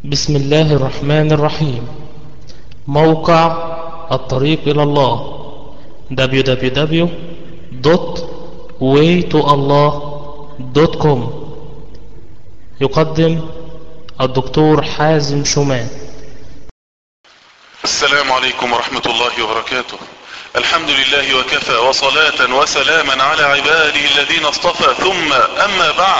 بسم الله الرحمن الرحيم موقع الطريق إلى الله www.waytoallah.com يقدم الدكتور حازم شومان السلام عليكم ورحمة الله وبركاته الحمد لله وكفى وصلاة وسلاما على عباده الذين اصطفى ثم اما بعد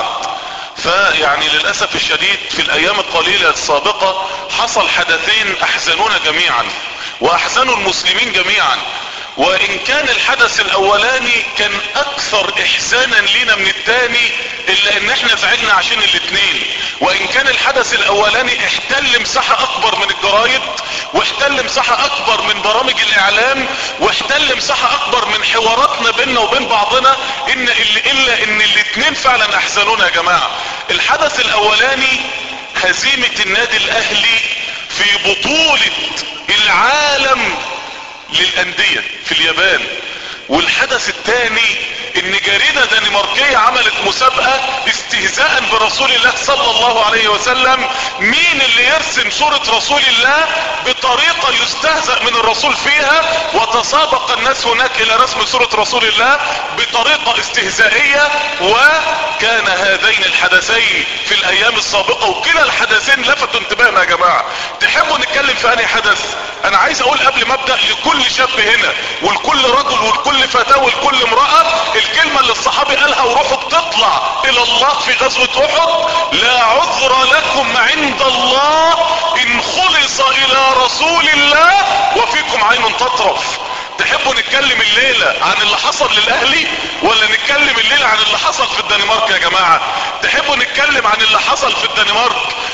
فيعني للأسف الشديد في الايام القليلة السابقة حصل حدثين احزنونا جميعا واحزنوا المسلمين جميعا وان كان الحدث الاولاني كان اكثر احزانا لينا من الثاني الا ان احنا زعلنا عشان الاثنين وان كان الحدث الاولاني احتل مساحة اكبر من الجرايد واحتل مساحة اكبر من برامج الاعلام واحتل مساحة اكبر من حواراتنا بيننا وبين بعضنا ان الا ان الاثنين فعلا احزنونا يا جماعة الحدث الاولاني هزيمة النادي الاهلي في بطولة العالم للاندية في اليابان والحدث الثاني ان جريدة دنماركية عملت مسابقة استهزاء برسول الله صلى الله عليه وسلم مين اللي يرسم صورة رسول الله بطريقة يستهزأ من الرسول فيها وتسابق الناس هناك الى رسم صورة رسول الله بطريقة استهزائية وكان هذين الحدثين في الايام السابقة وكلا الحدثين لفتوا انتباهنا يا جماعة تحبوا نتكلم في انهي حدث انا عايز اقول قبل ما ابدأ لكل شاب هنا ولكل رجل ولكل فتاة ولكل امرأة الكلمة اللي الصحابي قالها وروحه بتطلع الى الله في غزوة احد لا عذر لكم عند الله ان خلص الى رسول الله وفيكم عين تطرف تحبوا نتكلم الليلة عن اللي حصل للاهلي ولا نتكلم الليلة عن اللي حصل في الدنمارك يا جماعة تحبوا نتكلم عن اللي حصل في الدنمارك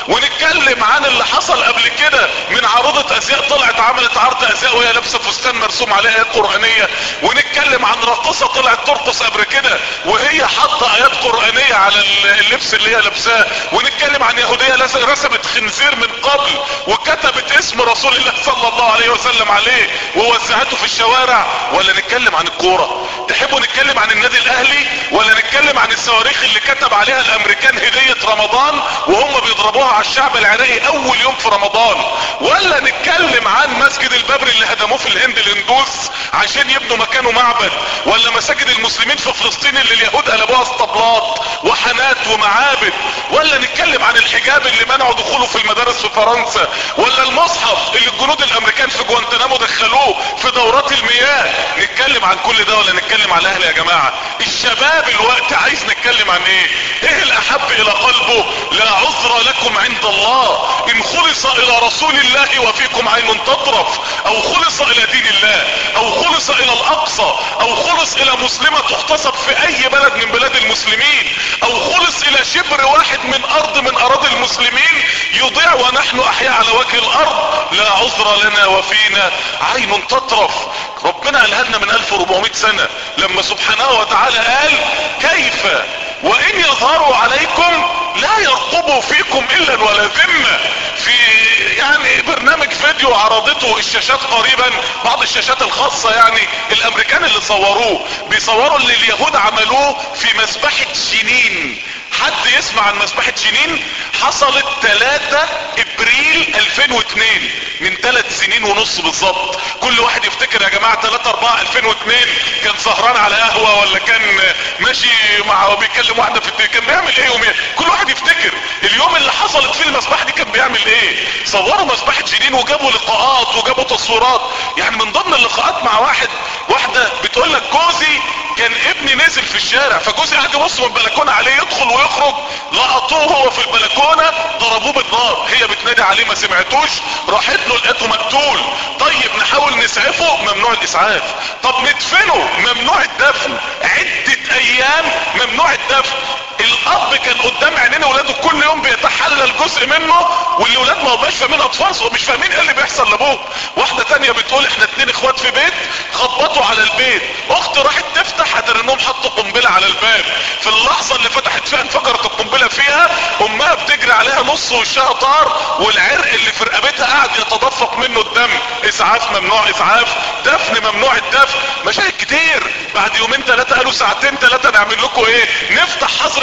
ونتكلم عن اللي حصل قبل كده من عارضة ازياء طلعت عملت عرض ازياء وهي لابسة فستان مرسوم عليها ايات قرآنية ونتكلم عن راقصة طلعت ترقص قبل كده وهي حاطة ايات قرآنية على اللبس اللي هي لابساه ونتكلم عن يهودية رسمت خنزير من قبل وكتبت اسم رسول الله صلى الله عليه وسلم عليه ووزعته في الشوارع الشوارع ولا نتكلم عن الكورة تحبوا نتكلم عن النادي الاهلي ولا نتكلم عن الصواريخ اللي كتب عليها الامريكان هدية رمضان وهم بيضربوها على الشعب العراقي اول يوم في رمضان ولا نتكلم عن مسجد الببر اللي هدموه في الهند الهندوس عشان يبنوا مكانه معبد ولا مساجد المسلمين في فلسطين اللي اليهود قلبوها اسطبلات وحنات ومعابد ولا نتكلم عن الحجاب اللي منعوا دخوله في المدارس في فرنسا ولا المصحف اللي الجنود الامريكان في جوانتنامو دخلوه في دورات المياه نتكلم عن كل ده ولا نتكلم عن الاهل يا جماعة الشباب الوقت عايز نتكلم عن ايه ايه الاحب الى قلبه لا عذر لكم عند الله ان خلص الى رسول الله وفيكم عين تطرف او خلص الى دين الله او خلص الى الاقصى او خلص الى مسلمة تحتسب في اي بلد من بلاد المسلمين او خلص الى شبر واحد من ارض من اراضي المسلمين يضيع ونحن احياء على وجه الارض لا عذر لنا وفينا عين تطرف ربنا قالها لنا من 1400 سنة لما سبحانه وتعالى قال كيف وان يظهروا عليكم لا يرقبوا فيكم الا ولا ذمة في يعني برنامج فيديو عرضته الشاشات قريبا بعض الشاشات الخاصة يعني الامريكان اللي صوروه بيصوروا اللي اليهود عملوه في مسبحة جنين حد يسمع عن مسبحة جنين حصلت 3 ابريل 2002 من 3 سنين ونص بالظبط كل واحد يفتكر يا جماعة 3 4 2002 كان سهران على قهوة ولا كان ماشي مع بيكلم واحدة في التليفون كان بيعمل ايه يوميا كل واحد يفتكر اليوم اللي حصلت فيه المسبحة دي كان بيعمل ايه صوروا مسبحة جنين وجابوا لقاءات وجابوا تصويرات يعني من ضمن اللقاءات مع واحد واحدة بتقول لك جوزي كان ابني نزل في الشارع فجوزي قاعد يبص من البلكونه عليه يدخل ويخرج لقطوه هو في البلكونه ضربوه بالنار هي بتنادي عليه ما سمعتوش راحت له لقيته مقتول طيب نحاول نسعفه ممنوع الاسعاف طب ندفنه ممنوع الدفن عدة ايام ممنوع الدفن الاب كان قدام عينين اولاده كل يوم بيتحلل جزء منه والاولاد ما بقاش فاهمين اطفال مش فاهمين ايه اللي بيحصل لابوه واحده تانية بتقول احنا اتنين اخوات في بيت خبطوا على البيت اختي راحت تفتح هتر انهم حطوا قنبله على الباب في اللحظه اللي فتحت فيها انفجرت القنبله فيها امها بتجري عليها نص وشها طار والعرق اللي في رقبتها قاعد يتدفق منه الدم اسعاف ممنوع اسعاف دفن ممنوع الدفن مشاهد كتير بعد يومين ثلاثه قالوا ساعتين ثلاثه نعمل لكم ايه نفتح حظر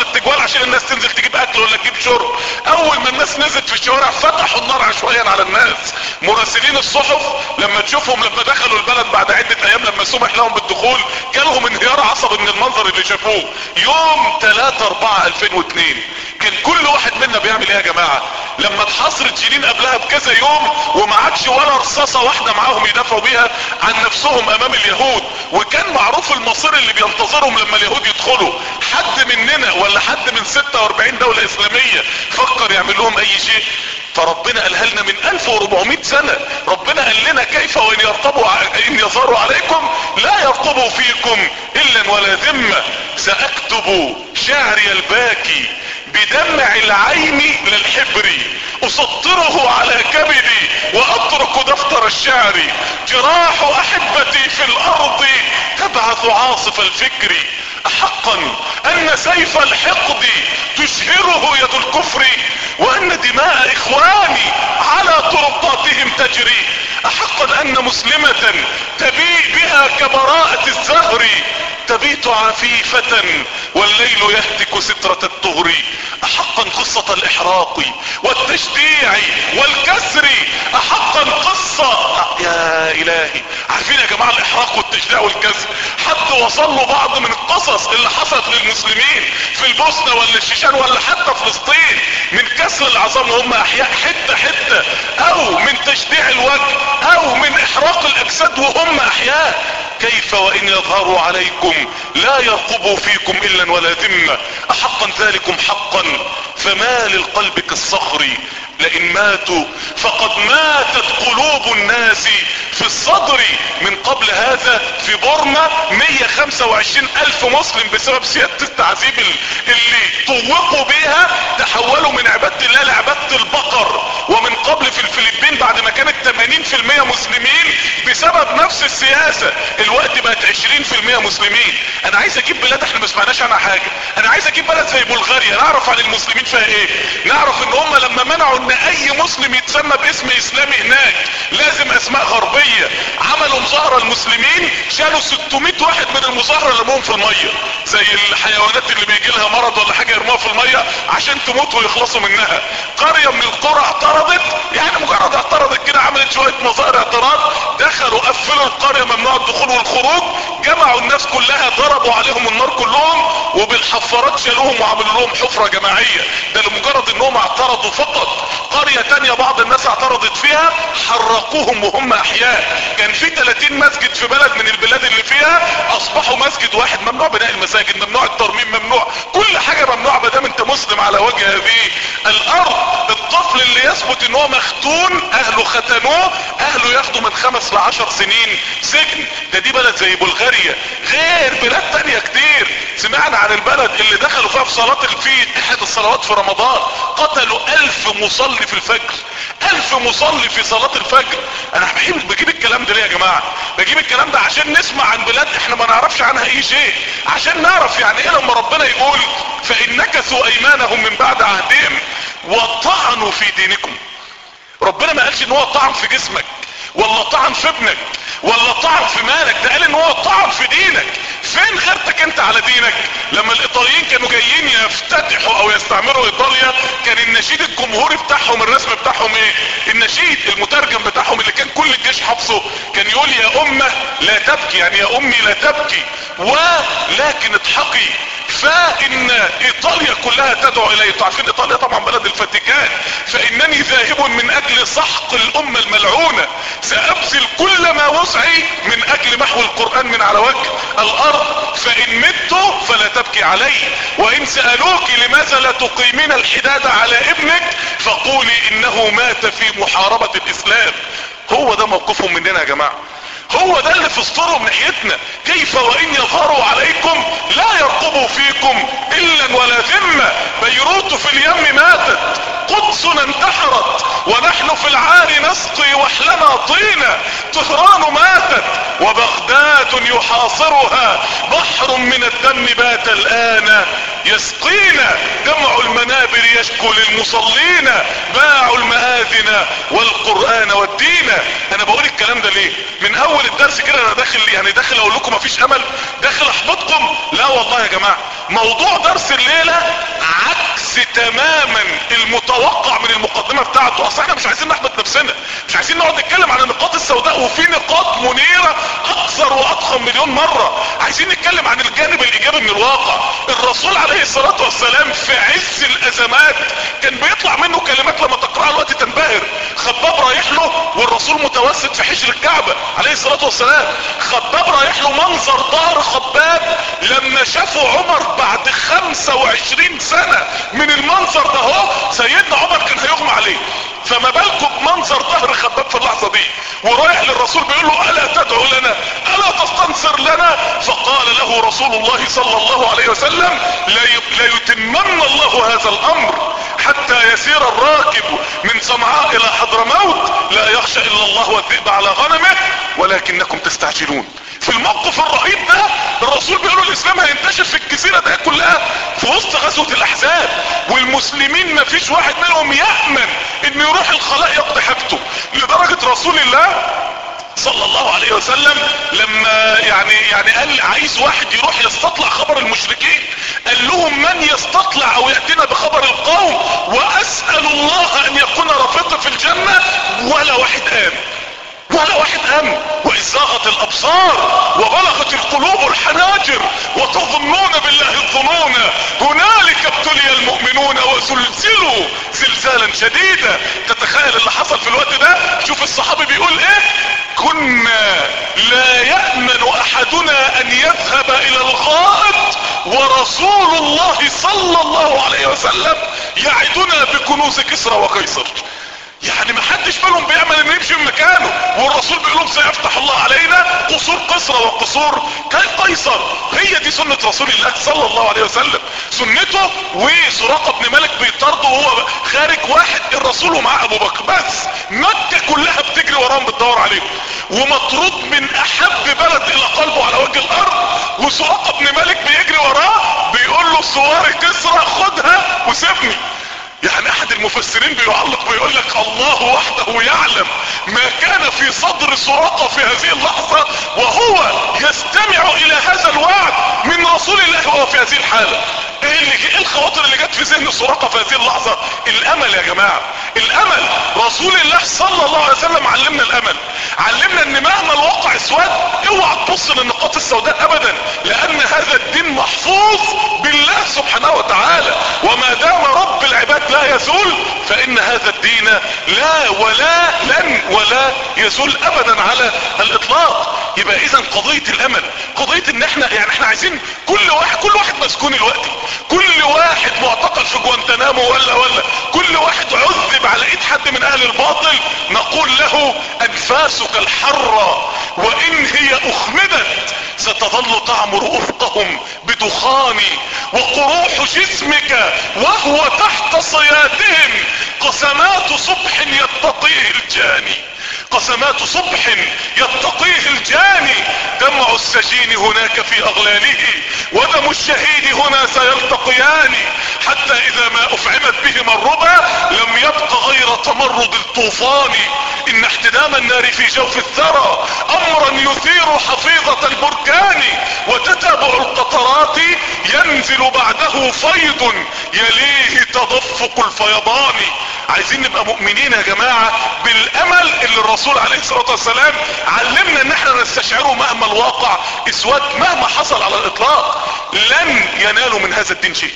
10 تجوال عشان الناس تنزل تجيب اكل ولا تجيب شرب اول ما الناس نزلت في الشوارع فتحوا النار عشوائيا على الناس مراسلين الصحف لما تشوفهم لما دخلوا البلد بعد عدة ايام لما سمح لهم بالدخول جالهم انهيار عصبي من المنظر اللي شافوه يوم 3 4 2002 كان كل واحد منا بيعمل ايه يا جماعة لما اتحصرت جنين قبلها بكذا يوم وما عادش ولا رصاصة واحدة معاهم يدافعوا بيها عن نفسهم امام اليهود وكان معروف المصير اللي بينتظرهم لما اليهود يدخلوا حد مننا ولا حد من 46 دولة اسلامية فكر يعمل لهم اي شيء فربنا قالها لنا من 1400 سنة ربنا قال لنا كيف وان يرقبوا ان يظهروا عليكم لا يرقبوا فيكم الا ولا ذمة ساكتب شعري الباكي بدمع العين للحبر اسطره على كبدي واترك دفتر الشعر جراح احبتي في الارض تبعث عاصف الفكر احقا ان سيف الحقد تشهره يد الكفر وان دماء اخواني على طرقاتهم تجري احقا ان مسلمة تبيء بها كبراءة الزهر تبيت عفيفة والليل يهتك سترة الطهر احقا قصة الاحراق والتشجيع والكسر احقا قصة يا الهي عارفين يا جماعة الاحراق والتشجيع والكسر حد وصل له بعض من القصص اللي حصلت للمسلمين في البوسنة ولا الشيشان ولا حتى فلسطين من كسر العظام وهم احياء حتة حتة او من تشجيع الوجه او من احراق الاجساد وهم احياء كيف وان يظهروا عليكم لا يرقبوا فيكم الا ولا ذمة احقا ذلكم حقا فما للقلب كالصخر لئن ماتوا فقد ماتت قلوب الناس في الصدر من قبل هذا في بورما 125 الف مسلم بسبب سيادة التعذيب اللي طوقوا بيها تحولوا من عبادة الله لعبادة البقر ومن قبل في الفلبين بعد ما كانت 80% مسلمين بسبب نفس السياسة الوقت بقت 20% مسلمين انا عايز اجيب بلاد احنا ما سمعناش عنها حاجة انا عايز اجيب بلد زي بلغاريا نعرف عن المسلمين فيها ايه نعرف ان هم لما منعوا ان اي مسلم يتسمى باسم اسلامي هناك لازم اسماء غربية عملوا مظاهرة المسلمين شالوا 600 واحد من المظاهرة رموهم في المية زي الحيوانات اللي بيجي لها مرض ولا حاجة يرموها في المية عشان تموت ويخلصوا منها قرية من القرى اعترضت يعني مجرد اعترضت كده عملت شوية مظاهر اعتراض دخلوا قفلوا القرية ممنوع الدخول والخروج جمعوا الناس كلها ضربوا عليهم النار كلهم وبالحفارات شالوهم وعملوا لهم حفرة جماعية ده لمجرد انهم اعترضوا فقط قرية تانية بعض الناس اعترضت فيها حرقوهم وهم احياء كان في 30 مسجد في بلد من البلاد اللي فيها اصبحوا مسجد واحد ممنوع بناء المساجد ممنوع الترميم ممنوع كل حاجة ممنوع ما دام انت مسلم على وجه هذه الارض الطفل اللي يثبت ان هو مختون اهله ختنوه اهله ياخدوا من خمس لعشر سنين سجن ده دي بلد زي بلغاريا غير بلاد تانية كتير سمعنا عن البلد اللي دخلوا فيها في صلاة في احد الصلوات في رمضان قتلوا الف مصلي في الفجر الف مصلي في صلاة الفجر انا بحب بجيب الكلام ده ليه يا جماعة بجيب الكلام ده عشان نسمع عن بلاد احنا ما نعرفش عنها اي شيء عشان نعرف يعني ايه لما ربنا يقول فان نكثوا ايمانهم من بعد عهدهم وطعنوا في دينكم ربنا ما قالش ان هو طعن في جسمك ولا طعن في ابنك ولا طعن في مالك ده قال ان هو طعن في دينك فين غيرتك انت على دينك لما الايطاليين كانوا جايين يفتتحوا او يستعمروا ايطاليا كان النشيد الجمهوري بتاعهم الرسم بتاعهم ايه النشيد المترجم بتاعهم اللي كان كل الجيش حافظه كان يقول يا امه لا تبكي يعني يا امي لا تبكي ولكن اضحكي فان ايطاليا كلها تدعو الي عارفين ايطاليا طبعا بلد الفاتيكان فانني ذاهب من اجل سحق الامة الملعونة سابذل كل ما وسعي من اجل محو القرآن من على وجه الارض فان مت فلا تبكي علي وان سألوك لماذا لا تقيمين الحداد على ابنك فقولي انه مات في محاربة الاسلام هو ده موقفهم مننا يا جماعة هو ده اللي في صدرهم ناحيتنا كيف وان يظهروا عليكم لا يرقبوا فيكم الا ولا ذمة بيروت في اليم ماتت قدسنا انتحرت ونحن في العار نسقي وحلنا طينا طهران ماتت وبغداد يحاصرها بحر من الدم بات الان يسقينا دمع المنابر يشكو للمصلين باعوا المآذن يهدنا والقرآن والدين انا بقول الكلام ده ليه من اول الدرس كده انا داخل يعني داخل اقول لكم مفيش امل داخل احبطكم لا والله يا جماعة موضوع درس الليلة عكس تماما المتوقع من المقدمة بتاعته اصل احنا مش عايزين نحبط نفسنا مش عايزين نقعد نتكلم عن النقاط السوداء وفي نقاط منيرة اكثر واضخم مليون مرة عايزين نتكلم عن الجانب الايجابي من الواقع الرسول عليه الصلاة والسلام في عز الازمات كان بيطلع منه كلمات لما تقرأها الوقت تنبهر خباب رايح له والرسول متوسط في حجر الكعبة عليه الصلاة والسلام خباب رايح له منظر ظهر خباب لما شافه عمر بعد 25 سنة من المنظر ده هو سيدنا عمر كان هيغمى عليه فما بالكم بمنظر ظهر خباب في اللحظة دي ورايح للرسول بيقول له الا تدعو لنا الا تستنصر لنا فقال له رسول الله صلى الله عليه وسلم ليتمن الله هذا الامر حتى يسير الراكب من صنعاء الى حضرموت لا يخشى الا الله والذئب على غنمه ولكنكم تستعجلون في الموقف الرهيب ده الرسول بيقول الاسلام هينتشر في الجزيرة ده كلها في وسط غزوة الاحزاب والمسلمين ما فيش واحد منهم يأمن انه يروح الخلاء يقضي حاجته لدرجة رسول الله صلى الله عليه وسلم لما يعني يعني قال عايز واحد يروح يستطلع خبر المشركين قال لهم من يستطلع او يأتينا بخبر القوم واسأل الله ان يكون رفيقي في الجنة ولا واحد قام ولا واحد قام واذ زاغت الابصار وبلغت القلوب الحناجر وتظنون بالله الظنون هنالك ابتلي المؤمنون وزلزلوا زلزالا شديدا تتخيل اللي حصل في الوقت ده شوف الصحابي بيقول ايه كنا لا يأمن احدنا ان يذهب الى الغائط ورسول الله صلى الله عليه وسلم يعدنا بكنوز كسرى وقيصر يعني ما حدش منهم بيعمل انه يمشي من مكانه والرسول بيقول لهم سيفتح الله علينا قصور قصرى وقصور قيصر هي دي سنة رسول الله صلى الله عليه وسلم سنته وسراقة بن مالك بيطرده وهو خارج واحد الرسول ومعاه ابو بكر بس مكة كلها بتجري وراهم بتدور عليهم ومطرود من احب بلد الى قلبه على وجه الارض وسراقة بن مالك بيجري وراه بيقول له سوار كسرى خدها وسيبني يعني احد المفسرين بيعلق بيقول لك الله وحده يعلم ما كان في صدر سراقة في هذه اللحظة وهو يستمع الى هذا الوعد من رسول الله وهو في هذه الحالة ايه اللي ايه الخواطر اللي جت في ذهن سراقة في هذه اللحظة الامل يا جماعة الامل رسول الله صلى الله عليه وسلم علمنا الامل علمنا ان مهما الواقع اسود اوعى تبص للنقاط السوداء ابدا لان هذا الدين محفوظ بالله سبحانه وتعالى وما دام رب العباد لا يزول فان هذا الدين لا ولا لن ولا يزول ابدا على الاطلاق يبقى اذا قضية الامل قضية ان احنا يعني احنا عايزين كل واحد كل واحد مسكون الوقت كل واحد معتقل في جوانتنامو ولا ولا كل واحد عذب على ايد حد من اهل الباطل نقول له انفاسك الحرة وان هي اخمدت ستظل تعمر افقهم بدخان وقروح جسمك وهو تحت صيادهم قسمات صبح يتقيه الجاني قسمات صبح يتقيه الجاني دمع السجين هناك في اغلاله ودم الشهيد هنا سيلتقيان حتى اذا ما افعمت بهما الربا لم يبق غير تمرد الطوفان ان احتدام النار في جوف الثرى امرا يثير حفيظة البركان وتتابع القطرات ينزل بعده فيض يليه تدفق الفيضان عايزين نبقى مؤمنين يا جماعة بالامل اللي الرسول عليه الصلاة والسلام علمنا ان احنا نستشعره مهما الواقع اسود مهما حصل على الاطلاق لن ينالوا من هذا الدين شيء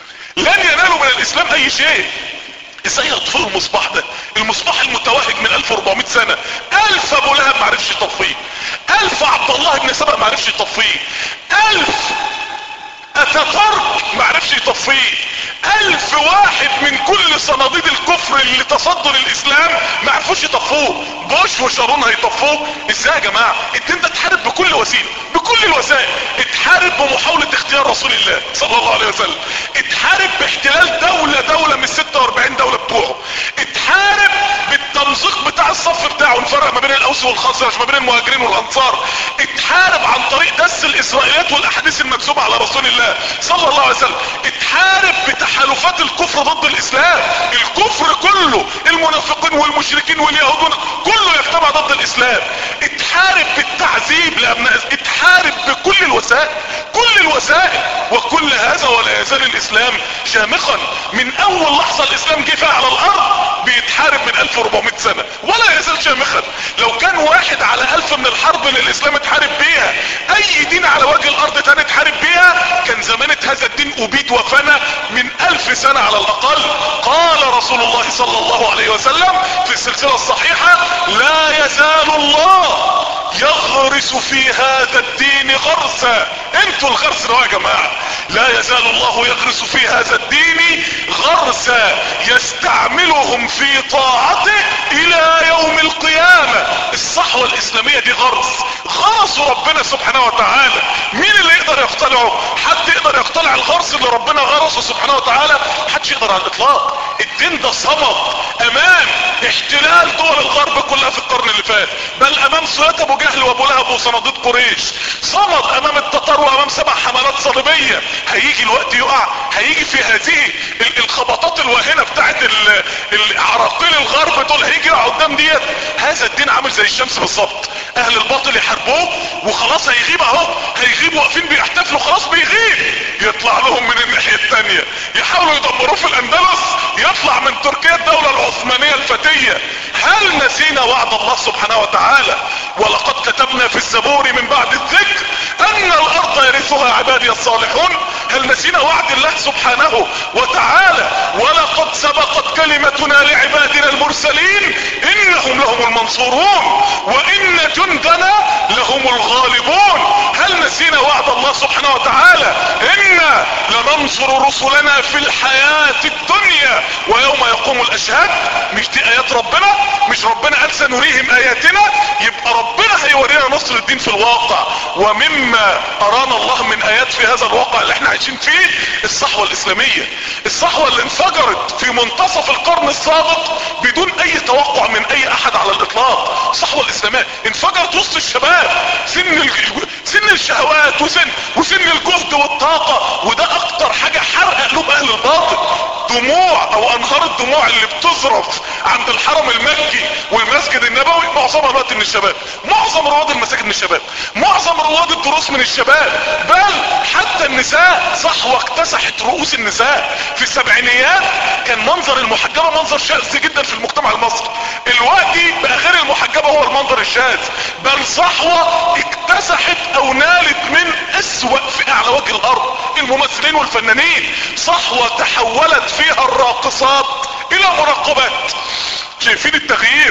لن ينالوا من الاسلام اي شيء ازاي يطفئوا المصباح ده المصباح المتوهج من 1400 سنة الف ابو لهب معرفش يطفيه الف عبد الله بن سبأ معرفش يطفيه الف اتترك معرفش يطفيه الف واحد من كل صناديد الكفر اللي تصدوا للاسلام ما عرفوش يطفوه بوش وشارون هيطفوه ازاي يا جماعة الدين ده اتحارب بكل وسيلة بكل الوسائل اتحارب بمحاولة اختيار رسول الله صلى الله عليه وسلم اتحارب باحتلال دولة دولة من ال 46 دولة بتوعه اتحارب بالتمزيق بتاع الصف بتاعه نفرق ما بين الاوس والخزرج ما بين المهاجرين والانصار اتحارب عن طريق دس الاسرائيليات والاحاديث المكذوبة على رسول الله صلى الله عليه وسلم اتحارب بتحالفات الكفر ضد الاسلام الكفر كله المنافقين والمشركين واليهود كله يجتمع ضد الاسلام اتحارب بالتعذيب لابناء اتحارب بكل الوسائل كل الوسائل وكل هذا ولا يزال الاسلام شامخا من اول لحظة الاسلام جه فيها على الارض بيتحارب من 1400 سنة ولا يزال شامخا لو كان واحد على الف من الحرب اللي الاسلام اتحارب بيها اي دين على وجه الارض تاني اتحارب بيها كان زمانة هذا الدين ابيد وفنى من الف سنة على الاقل قال رسول الله صلى الله عليه وسلم في السلسلة الصحيحة لا يزال الله يغرس في هذا الدين غرسا انتوا الغرس ده يا جماعة لا يزال الله يغرس في هذا الدين غرسا يستعملهم في طاعته الى يوم القيامة الصحوة الاسلامية دي غرس غرسوا ربنا سبحانه وتعالى مين اللي يقدر يقتلعه حد يقدر يقتلع الغرس اللي ربنا غرسه سبحانه وتعالى محدش يقدر على الاطلاق الدين ده صمد امام احتلال دول الغرب كلها في القرن اللي فات بل امام سويت ابو جهل وابو لهب وصناديد قريش صمد امام التتار وامام سبع حملات صليبية هيجي الوقت يقع هيجي في هذه الخبطات الواهنة بتاعت العراقيل الغرب دول هيجي يقع قدام ديت هذا الدين عامل زي الشمس بالظبط اهل الباطل يحاربوه وخلاص هيغيب اهو هيغيب واقفين بيحتفلوا خلاص بيغيب يطلع لهم من الناحية التانية يحاولوا يدمروه في الاندلس يطلع من تركيا الدولة العثمانية الفتية هل نسينا وعد الله سبحانه وتعالى ولقد كتبنا في الزبور من بعد الذكر ان الارض يرثها عبادي الصالحون هل نسينا وعد الله سبحانه وتعالى ولقد سبقت كلمتنا لعبادنا المرسلين انهم لهم المنصورون وان جندنا لهم الغالبون هل نسينا وعد الله سبحانه وتعالى انا لننصر رسلنا في الحياة الدنيا ويوم يقوم الاشهاد مش دي ايات ربنا مش ربنا قال سنريهم اياتنا يبقى ربنا هيورينا نصر الدين في الواقع ومما ارانا الله من ايات في هذا الواقع اللي احنا عايشين فيه الصحوة الاسلامية الصحوة اللي انفجرت في منتصف القرن السابق بدون اي توقع من اي احد على الاطلاق الصحوة الاسلامية انفجرت وسط الشباب سن ال... سن الشهوات وسن وسن الجهد والطاقة وده اكتر حاجة حرق قلوب اهل الباطل دموع او انهار الدموع اللي بتزرف عند الحرم المكي والمسجد النبوي معظمها الوقت من الشباب معظم رواد المساجد من الشباب معظم رواد الدروس من الشباب بل حتى النساء صحوة اكتسحت رؤوس النساء في السبعينيات كان منظر المحجبة منظر شاذ جدا في المجتمع المصري الوقت بقى غير المحجبة هو المنظر الشاذ بل صحوة اكتسحت او نالت من اسوأ فئة على وجه الارض الممثلين والفنانين صحوة تحولت فيها الراقصات الى مراقبات شايفين التغيير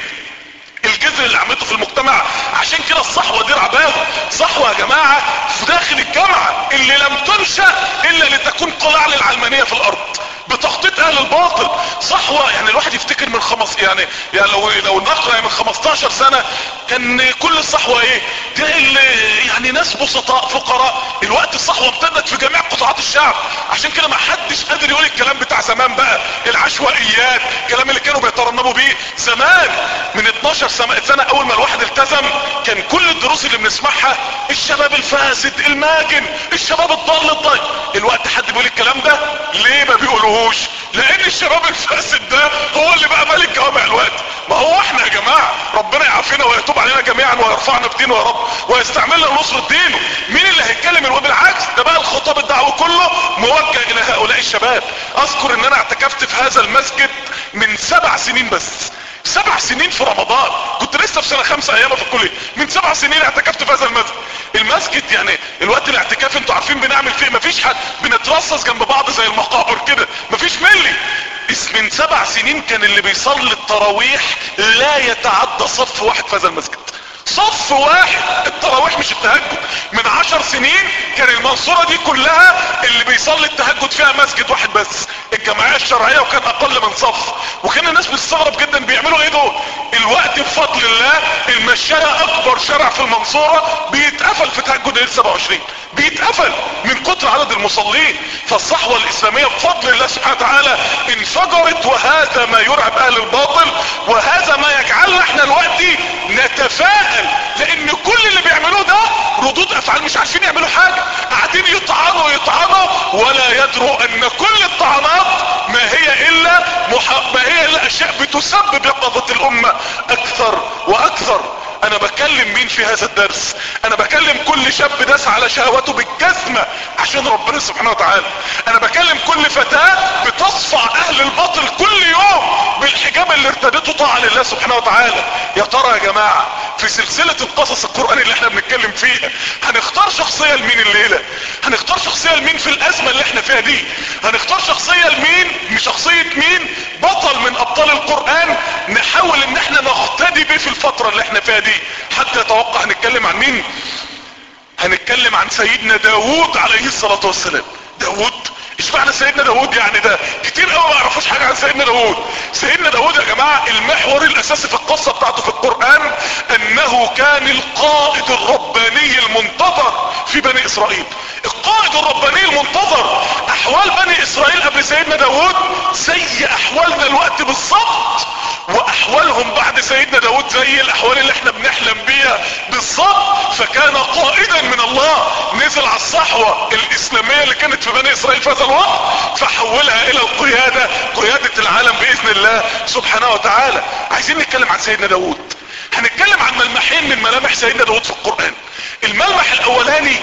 الجذر اللي عملته في المجتمع عشان كده الصحوة دي رعباوة صحوة يا جماعة في داخل الجامعة اللي لم تنشأ الا لتكون قلاع للعلمانية في الارض بتخطيط اهل الباطل صحوة يعني الواحد يفتكر من خمس يعني, يعني لو لو نقرا من 15 سنة كان كل الصحوة ايه دي اللي يعني ناس بسطاء فقراء الوقت الصحوة امتدت في جميع قطاعات الشعب عشان كده ما حدش قادر يقول الكلام بتاع زمان بقى العشوائيات الكلام اللي كانوا بيترنبوا بيه زمان من 12 سنة اول ما الواحد التزم كان كل الدروس اللي بنسمعها الشباب الفاسد الماجن الشباب الضال الضال الوقت حد بيقول الكلام ده ليه ما بيقولوهوش لان الشباب الفاسد ده هو اللي بقى مالك جوامع الوقت ما هو احنا يا جماعة ربنا يعافينا ويتوب علينا جميعا ويرفعنا بدينه يا رب ويستعملنا لنصرة دينه مين اللي هيتكلم الوقت بالعكس ده بقى الخطاب الدعوة كله موجه الى هؤلاء الشباب اذكر ان انا اعتكفت في هذا المسجد من سبع سنين بس سبع سنين في رمضان كنت لسه في سنة خمسة ايام في الكلية من سبع سنين اعتكفت في هذا المسجد المسجد يعني الوقت الاعتكاف انتوا عارفين بنعمل فيه مفيش حد بنترصص جنب بعض زي المقابر كده مفيش ملي من سبع سنين كان اللي بيصلي التراويح لا يتعدى صف واحد في هذا المسجد صف واحد التراويح مش التهجد من عشر سنين كان المنصورة دي كلها اللي بيصلي التهجد فيها مسجد واحد بس الجمعية الشرعية وكان اقل من صف وكان الناس بتستغرب جدا بيعملوا ايه دول الوقت بفضل الله المشاية اكبر شارع في المنصورة بيتقفل في تهجد ليل 27 بيتقفل من كتر عدد المصلين فالصحوة الاسلامية بفضل الله سبحانه وتعالى انفجرت وهذا ما يرعب اهل الباطل وهذا ما يجعلنا احنا الوقت نتفائل لان كل اللي بيعملوه ده ردود افعال مش عارفين يعملوا حاجة قاعدين يطعنوا يطعنوا ولا يدروا ان كل الطعنات ما هي الا مح... ما هي الا اشياء تسبب يقظة الامة اكثر واكثر انا بكلم مين في هذا الدرس انا بكلم كل شاب داس على شهواته بالجزمة عشان ربنا سبحانه وتعالى انا بكلم كل فتاة بتصفع اهل الباطل كل يوم بالحجاب اللي ارتدته طاعة لله سبحانه وتعالى يا ترى يا جماعة في سلسلة القصص القرآني اللي احنا بنتكلم فيها هنختار شخصية لمين الليلة هنختار شخصية لمين في الازمة اللي احنا فيها دي هنختار شخصية لمين شخصية مين بطل من ابطال القرآن نحاول ان احنا نقتدي بيه في الفترة اللي احنا فيها دي حتى يتوقع هنتكلم عن مين هنتكلم عن سيدنا داوود عليه الصلاة والسلام داوود ايش معنى سيدنا داوود يعني ده كتير قوي ما يعرفوش حاجة عن سيدنا داوود سيدنا داوود يا جماعة المحور الاساسي في القصة بتاعته في القرآن انه كان القائد الرباني المنتظر في بني اسرائيل القائد الرباني المنتظر احوال بني اسرائيل قبل سيدنا داوود زي احوالنا الوقت بالظبط واحوالهم بعد سيدنا داود زي الاحوال اللي احنا بنحلم بيها بالظبط فكان قائدا من الله نزل على الصحوة الاسلامية اللي كانت في بني اسرائيل في هذا الوقت فحولها الى القيادة قيادة العالم باذن الله سبحانه وتعالى عايزين نتكلم عن سيدنا داود هنتكلم عن ملمحين من ملامح سيدنا داود في القرآن الملمح الاولاني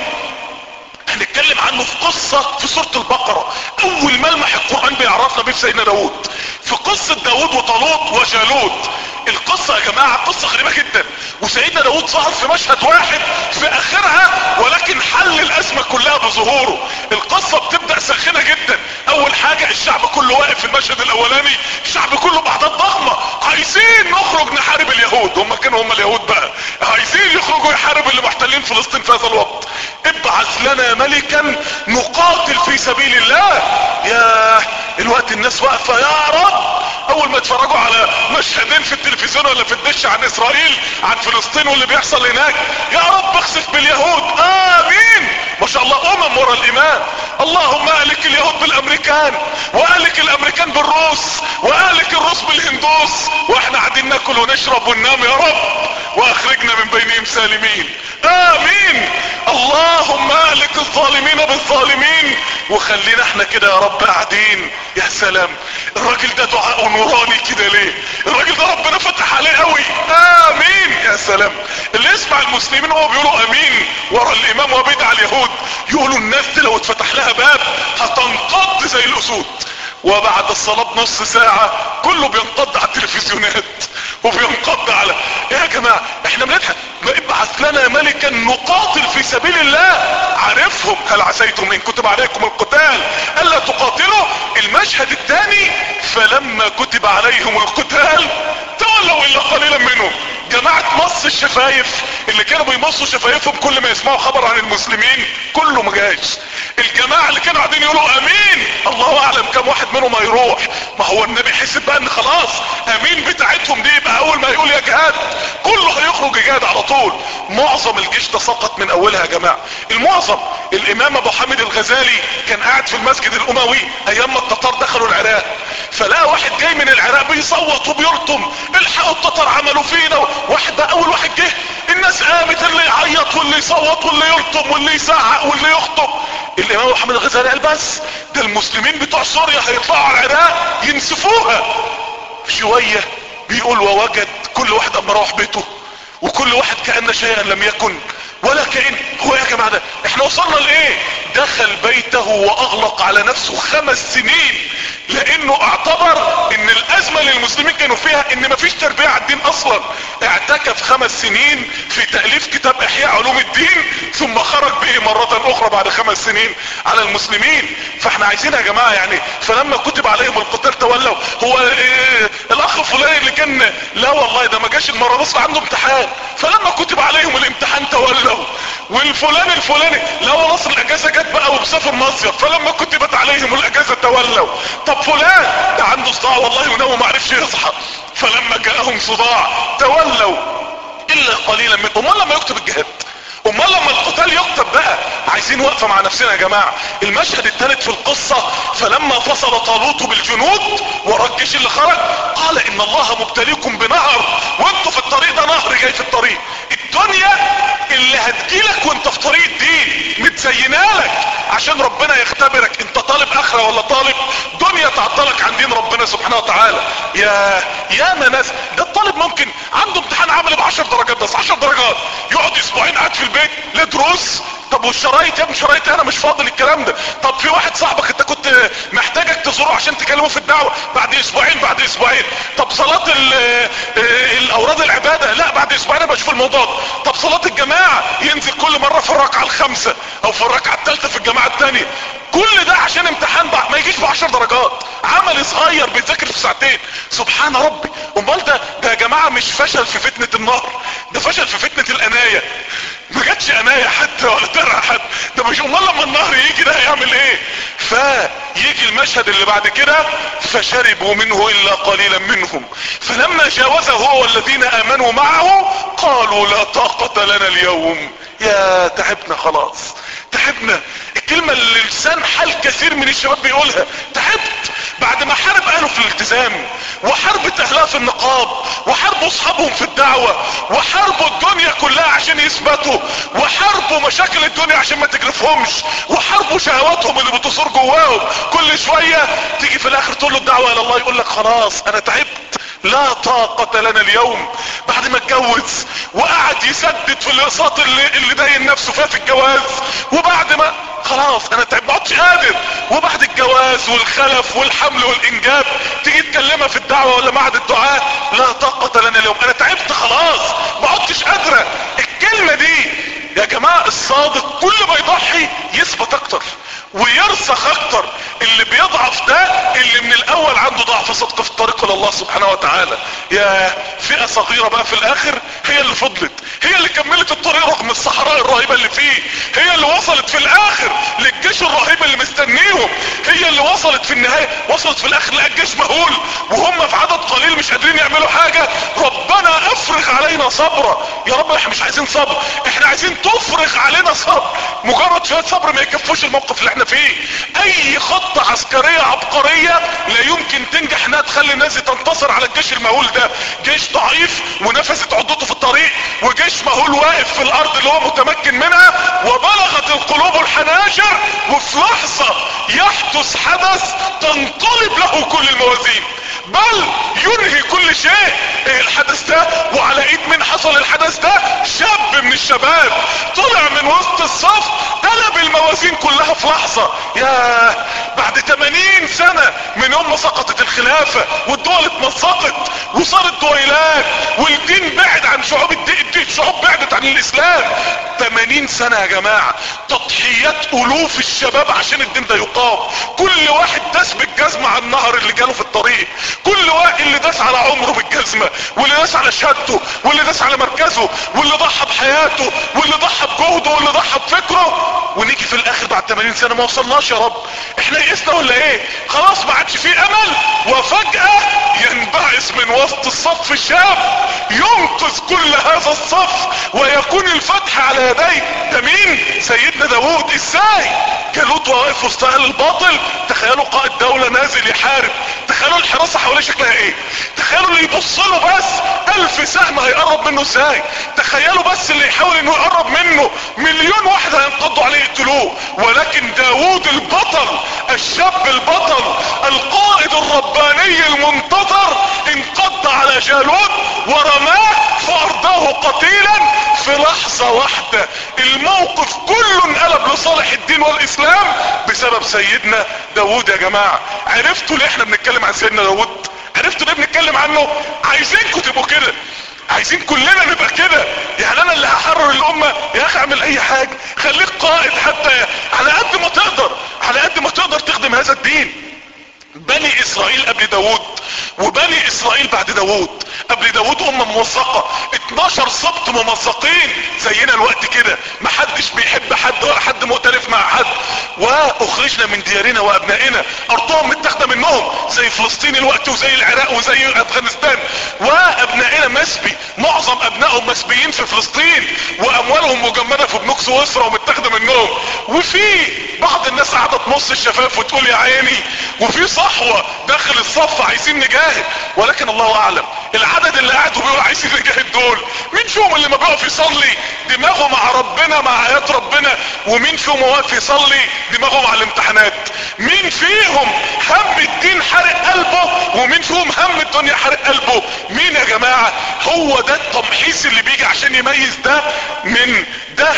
هنتكلم عنه في قصة في سورة البقرة اول ملمح القرآن بيعرفنا بيه في سيدنا داود في قصة داود وطالوت وجالوت القصة يا جماعة قصة غريبة جدا وسيدنا داود ظهر في مشهد واحد في اخرها ولكن حل الازمة كلها بظهوره القصة بتبدأ ساخنة جدا اول حاجة الشعب كله واقف في المشهد الاولاني الشعب كله باعداد ضخمة عايزين نخرج نحارب اليهود هم كانوا هم اليهود بقى عايزين يخرجوا يحاربوا اللي محتلين فلسطين في هذا الوقت ابعث لنا ملكا نقاتل في سبيل الله يا الوقت الناس واقفة يا رب اول ما اتفرجوا على مشهدين في التلفزيون ولا في الدش عن اسرائيل عن فلسطين واللي بيحصل هناك يا رب اخسف باليهود امين ما شاء الله امم ورا الايمان اللهم اهلك اليهود بالامريكان واهلك الامريكان بالروس واهلك الروس بالهندوس واحنا قاعدين ناكل ونشرب وننام يا رب واخرجنا من بينهم سالمين امين اللهم اهلك الظالمين بالظالمين وخلينا احنا كده يا رب قاعدين يا سلام الراجل ده دعاء نوراني كده ليه الراجل ده ربنا فتح عليه قوي امين يا سلام اللي يسمع المسلمين وهو بيقولوا امين ورا الامام وبيدعى اليهود يقولوا الناس دي لو اتفتح لها باب هتنقض زي الاسود وبعد الصلاة بنص ساعة كله بينقض على التلفزيونات وبينقض على ايه يا جماعة احنا بنضحك ابعث لنا ملكا نقاتل في سبيل الله عارفهم هل عسيتم ان كتب عليكم القتال الا تقاتلوا المشهد الثاني فلما كتب عليهم القتال تولوا الا قليلا منهم جماعة مص الشفايف اللي كانوا بيمصوا شفايفهم كل ما يسمعوا خبر عن المسلمين كله ما جاش الجماعة اللي كانوا قاعدين يقولوا امين الله اعلم كم واحد منهم هيروح ما هو النبي حسب بقى ان خلاص امين بتاعتهم دي يبقى اول ما يقول يا جهاد كله هيخرج يجاهد على طول معظم الجيش ده سقط من اولها يا جماعة المعظم الامام ابو حامد الغزالي كان قاعد في المسجد الاموي ايام ما التتار دخلوا العراق فلقى واحد جاي من العراق بيصوت وبيرطم الحقوا التتار عملوا فينا واحد بقى اول واحد جه الناس قامت اللي يعيط واللي يصوت واللي يلطم واللي يزعق واللي يخطب الامام ابو حامد الغزالي قال بس ده المسلمين بتوع سوريا هيطلعوا على العراق ينسفوها شوية بيقول ووجد كل واحد اما روح بيته وكل واحد كأن شيئا لم يكن ولا كأن هو يا جماعة ده احنا وصلنا لايه دخل بيته واغلق على نفسه خمس سنين لانه اعتبر ان الازمة اللي المسلمين كانوا فيها ان مفيش تربية على الدين اصلا اعتكف خمس سنين في تأليف كتاب احياء علوم الدين ثم خرج به مرة اخرى بعد خمس سنين على المسلمين فاحنا عايزين يا جماعة يعني فلما كتب عليهم القتال تولوا هو إيه الاخ فلان اللي كان لا والله ده ما جاش المرة بس عنده امتحان فلما كتب عليهم الامتحان تولوا والفلان الفلاني لا والله اصل الاجازة جت بقى وبسافر مصيف فلما كتبت عليهم الاجازة تولوا طب فلان ده عنده صداع والله ونام وما عرفش يصحى فلما جاءهم صداع تولوا الا قليلا منهم امال لما يكتب الجهاد امال لما القتال يكتب بقى عايزين وقفة مع نفسنا يا جماعة المشهد الثالث في القصة فلما فصل طالوت بالجنود ورا الجيش اللي خرج قال ان الله مبتليكم بنهر وانتوا في الطريق ده نهر جاي في الطريق الدنيا اللي هتجيلك وانت في طريق الدين زينالك عشان ربنا يختبرك انت طالب اخرة ولا طالب دنيا تعطلك عن دين ربنا سبحانه وتعالى يا يا ما ناس ده الطالب ممكن عنده امتحان عملي ب 10 درجات بس 10 درجات يقعد اسبوعين قاعد في البيت لا دروس طب والشرايط يا ابني شرايط انا مش فاضي للكلام ده طب في واحد صاحبك انت كنت محتاجك تزوره عشان تكلمه في الدعوه بعد اسبوعين بعد اسبوعين طب صلاه الاوراد العباده لا بعد اسبوعين بشوف الموضوع ده طب صلاه الجماعه ينزل كل مره في الركعه الخامسه او في الركعه الثالثه في الجماعه الثانيه كل ده عشان امتحان بقى ما يجيش ب 10 درجات عمل صغير بيذاكر في ساعتين سبحان ربي امال ده ده يا جماعه مش فشل في فتنه النار ده فشل في فتنه الانايه ما جاتش انايه حتى ولا درع حد ده مش امال لما النهر يجي ده هيعمل ايه فيجي المشهد اللي بعد كده فشربوا منه الا قليلا منهم فلما جاوزه هو والذين امنوا معه قالوا لا طاقة لنا اليوم يا تعبنا خلاص تعبنا الكلمة اللي لسان حال كثير من الشباب بيقولها تعبت بعد ما حارب اهله في الالتزام وحاربت اهلها في النقاب وحاربوا اصحابهم في الدعوة وحاربوا الدنيا كلها عشان يثبتوا وحاربوا مشاكل الدنيا عشان ما تجرفهمش وحاربوا شهواتهم اللي بتصور جواهم كل شوية تيجي في الاخر تقول له الدعوة الى الله يقول لك خلاص انا تعبت لا طاقة لنا اليوم بعد ما اتجوز وقعد يسدد في الاقساط اللي, اللي داين نفسه فيها في الجواز وبعد ما خلاص انا تعبت ما عدتش قادر وبعد الجواز والخلف والحمل والانجاب تيجي تكلمها في الدعوة ولا معهد الدعاء لا طاقة لنا اليوم انا تعبت خلاص ما عدتش قادرة الكلمة دي يا جماعة الصادق كل ما يضحي يثبت اكتر ويرسخ اكتر اللي بيضعف ده اللي من الاول عنده ضعف صدق في الطريق الى الله سبحانه وتعالى يا فئة صغيرة بقى في الاخر هي اللي فضلت هي اللي كملت الطريق رغم الصحراء الرهيبة اللي فيه هي اللي وصلت في الاخر للجيش الرهيب اللي مستنيهم هي اللي وصلت في النهاية وصلت في الاخر لقى الجيش مهول وهم في عدد قليل مش قادرين يعملوا حاجة ربنا افرغ علينا صبرا يا رب احنا مش عايزين صبر احنا عايزين تفرغ علينا صبر مجرد شوية صبر ما يكفوش الموقف اللي احنا فيه اي خطة عسكرية عبقرية لا يمكن تنجح انها تخلي الناس تنتصر على الجيش المهول ده جيش ضعيف ونفست عضته في الطريق وجيش مهول واقف في الارض اللي هو متمكن منها وبلغت القلوب الحناجر وفي لحظة يحدث حدث تنقلب له كل الموازين بل ينهي كل شيء ايه الحدث ده وعلى ايد من حصل الحدث ده شاب من الشباب طلع من وسط الصف قلب الموازين كلها في لحظة يا بعد 80 سنة من يوم ما سقطت الخلافة والدول اتمزقت وصارت دويلات والدين بعد عن شعوب الدين شعوب بعدت عن الاسلام 80 سنة يا جماعة تضحيات الوف الشباب عشان الدين ده يقام كل واحد داس بالجزمة على النهر اللي جاله في الطريق كل واحد اللي داس على عمره بالجزمة واللي داس على شهادته واللي داس على مركزه واللي ضحى بحياته واللي ضحى بجهده واللي ضحى بفكره ونيجي في الاخر بعد 80 سنة ما وصلناش يا رب احنا يئسنا ولا ايه خلاص ما عادش فيه امل وفجأة ينبعث من وسط الصف الشاب ينقذ كل هذا الصف ويكون الفتح على يديه ده مين سيدنا داوود ازاي جالوت واقف وسط اهل الباطل تخيلوا قائد دولة نازل يحارب تخيلوا الحراسة حواليه شكلها ايه تخيلوا اللي يبص له بس الف سهم هيقرب منه ازاي تخيلوا بس اللي يحاول انه يقرب منه مليون واحد هينقضوا عليه يقتلوه ولكن داوود البطل الشاب البطل القائد الرباني المنتظر انقض على جالوت ورماه فارضاه قتيلا في لحظة واحدة الموقف كله انقلب لصالح الدين والاسلام بسبب سيدنا داوود يا جماعة عرفتوا ليه احنا بنتكلم عن سيدنا داوود عرفتوا ليه بنتكلم عنه عايزينكم تبقوا كده عايزين كلنا نبقى كده يعني انا اللي هحرر الامة يا اخي اعمل اي حاجة خليك قائد حتى على قد ما تقدر على قد ما تقدر تخدم هذا الدين بني اسرائيل قبل داوود وبني اسرائيل بعد داوود قبل داوود امة موثقة 12 سبط ممزقين زينا الوقت كده محدش بيحب حد ولا حد مؤتلف مع حد واخرجنا من ديارنا وابنائنا ارضهم متاخده منهم زي فلسطين الوقت وزي العراق وزي افغانستان وابنائنا مسبي معظم ابنائهم مسبيين في فلسطين واموالهم مجمده في بنوك سويسرا ومتاخده منهم وفي بعض الناس قاعده تمص الشفاف وتقول يا عيني وفي صحوة داخل الصف عايزين نجاهد ولكن الله اعلم العدد اللي قاعد وبيقول عايزين نجاهد دول مين فيهم اللي ما بيقف يصلي دماغه مع ربنا مع ايات ربنا ومين فيهم واقف يصلي دماغه مع الامتحانات مين فيهم هم الدين حرق قلبه ومين فيهم هم الدنيا حرق قلبه مين يا جماعة هو ده التمحيص اللي بيجي عشان يميز ده من ده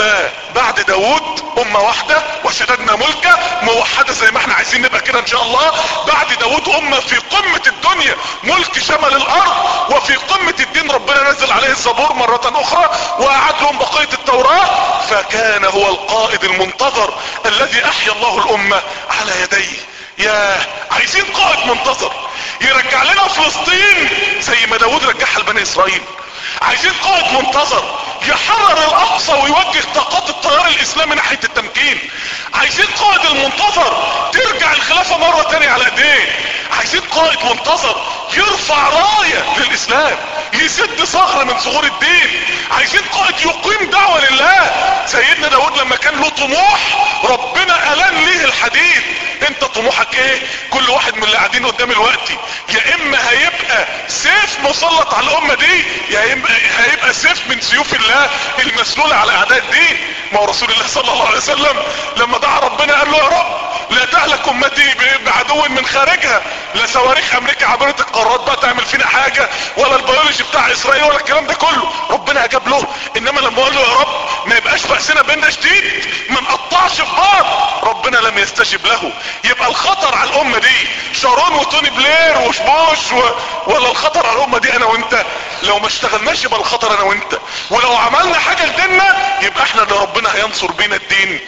فبعد داود امة واحدة وشددنا ملكة موحدة زي ما احنا عايزين نبقى كده ان شاء الله بعد داود امة في قمة الدنيا ملك شمل الارض وفي قمة الدين ربنا نزل عليه الزبور مرة اخرى وقعد لهم بقية التوراة فكان هو القائد المنتظر الذي احيا الله الامة على يديه يا عايزين قائد منتظر يرجع لنا فلسطين زي ما داود رجعها لبني اسرائيل عايزين قائد منتظر يحرر الاقصى ويوجه طاقات التيار الاسلامي ناحية التمكين عايزين قائد المنتظر ترجع الخلافة مرة تانية على ايديه عايزين قائد منتظر يرفع راية للاسلام يسد صخرة من صخور الدين عايزين قائد يقيم دعوة لله سيدنا داود لما كان له طموح ربنا الان ليه الحديد انت طموحك ايه كل واحد من اللي قاعدين قدام الوقت يا اما هيبقى سيف مسلط على الامة دي يا اما هيبقى سيف من سيوف الله المسلولة على اعداء الدين ما هو رسول الله صلى الله عليه وسلم لما دعا ربنا قال له يا رب لا تهلك امتي بعدو من خارجها لا صواريخ امريكا عبرة القارات بقى تعمل فينا حاجة ولا البيولوجي بتاع اسرائيل ولا الكلام ده كله ربنا اجاب له انما لما قال له يا رب ما يبقاش بأسنا بيننا شديد ما نقطعش في بعض ربنا لم يستجب له يبقى الخطر على الامة دي شارون وتوني بلير وشبوش و... ولا الخطر على الامة دي انا وانت لو ما اشتغلناش يبقى الخطر انا وانت ولو عملنا حاجة لديننا يبقى احنا اللي ربنا هينصر بينا الدين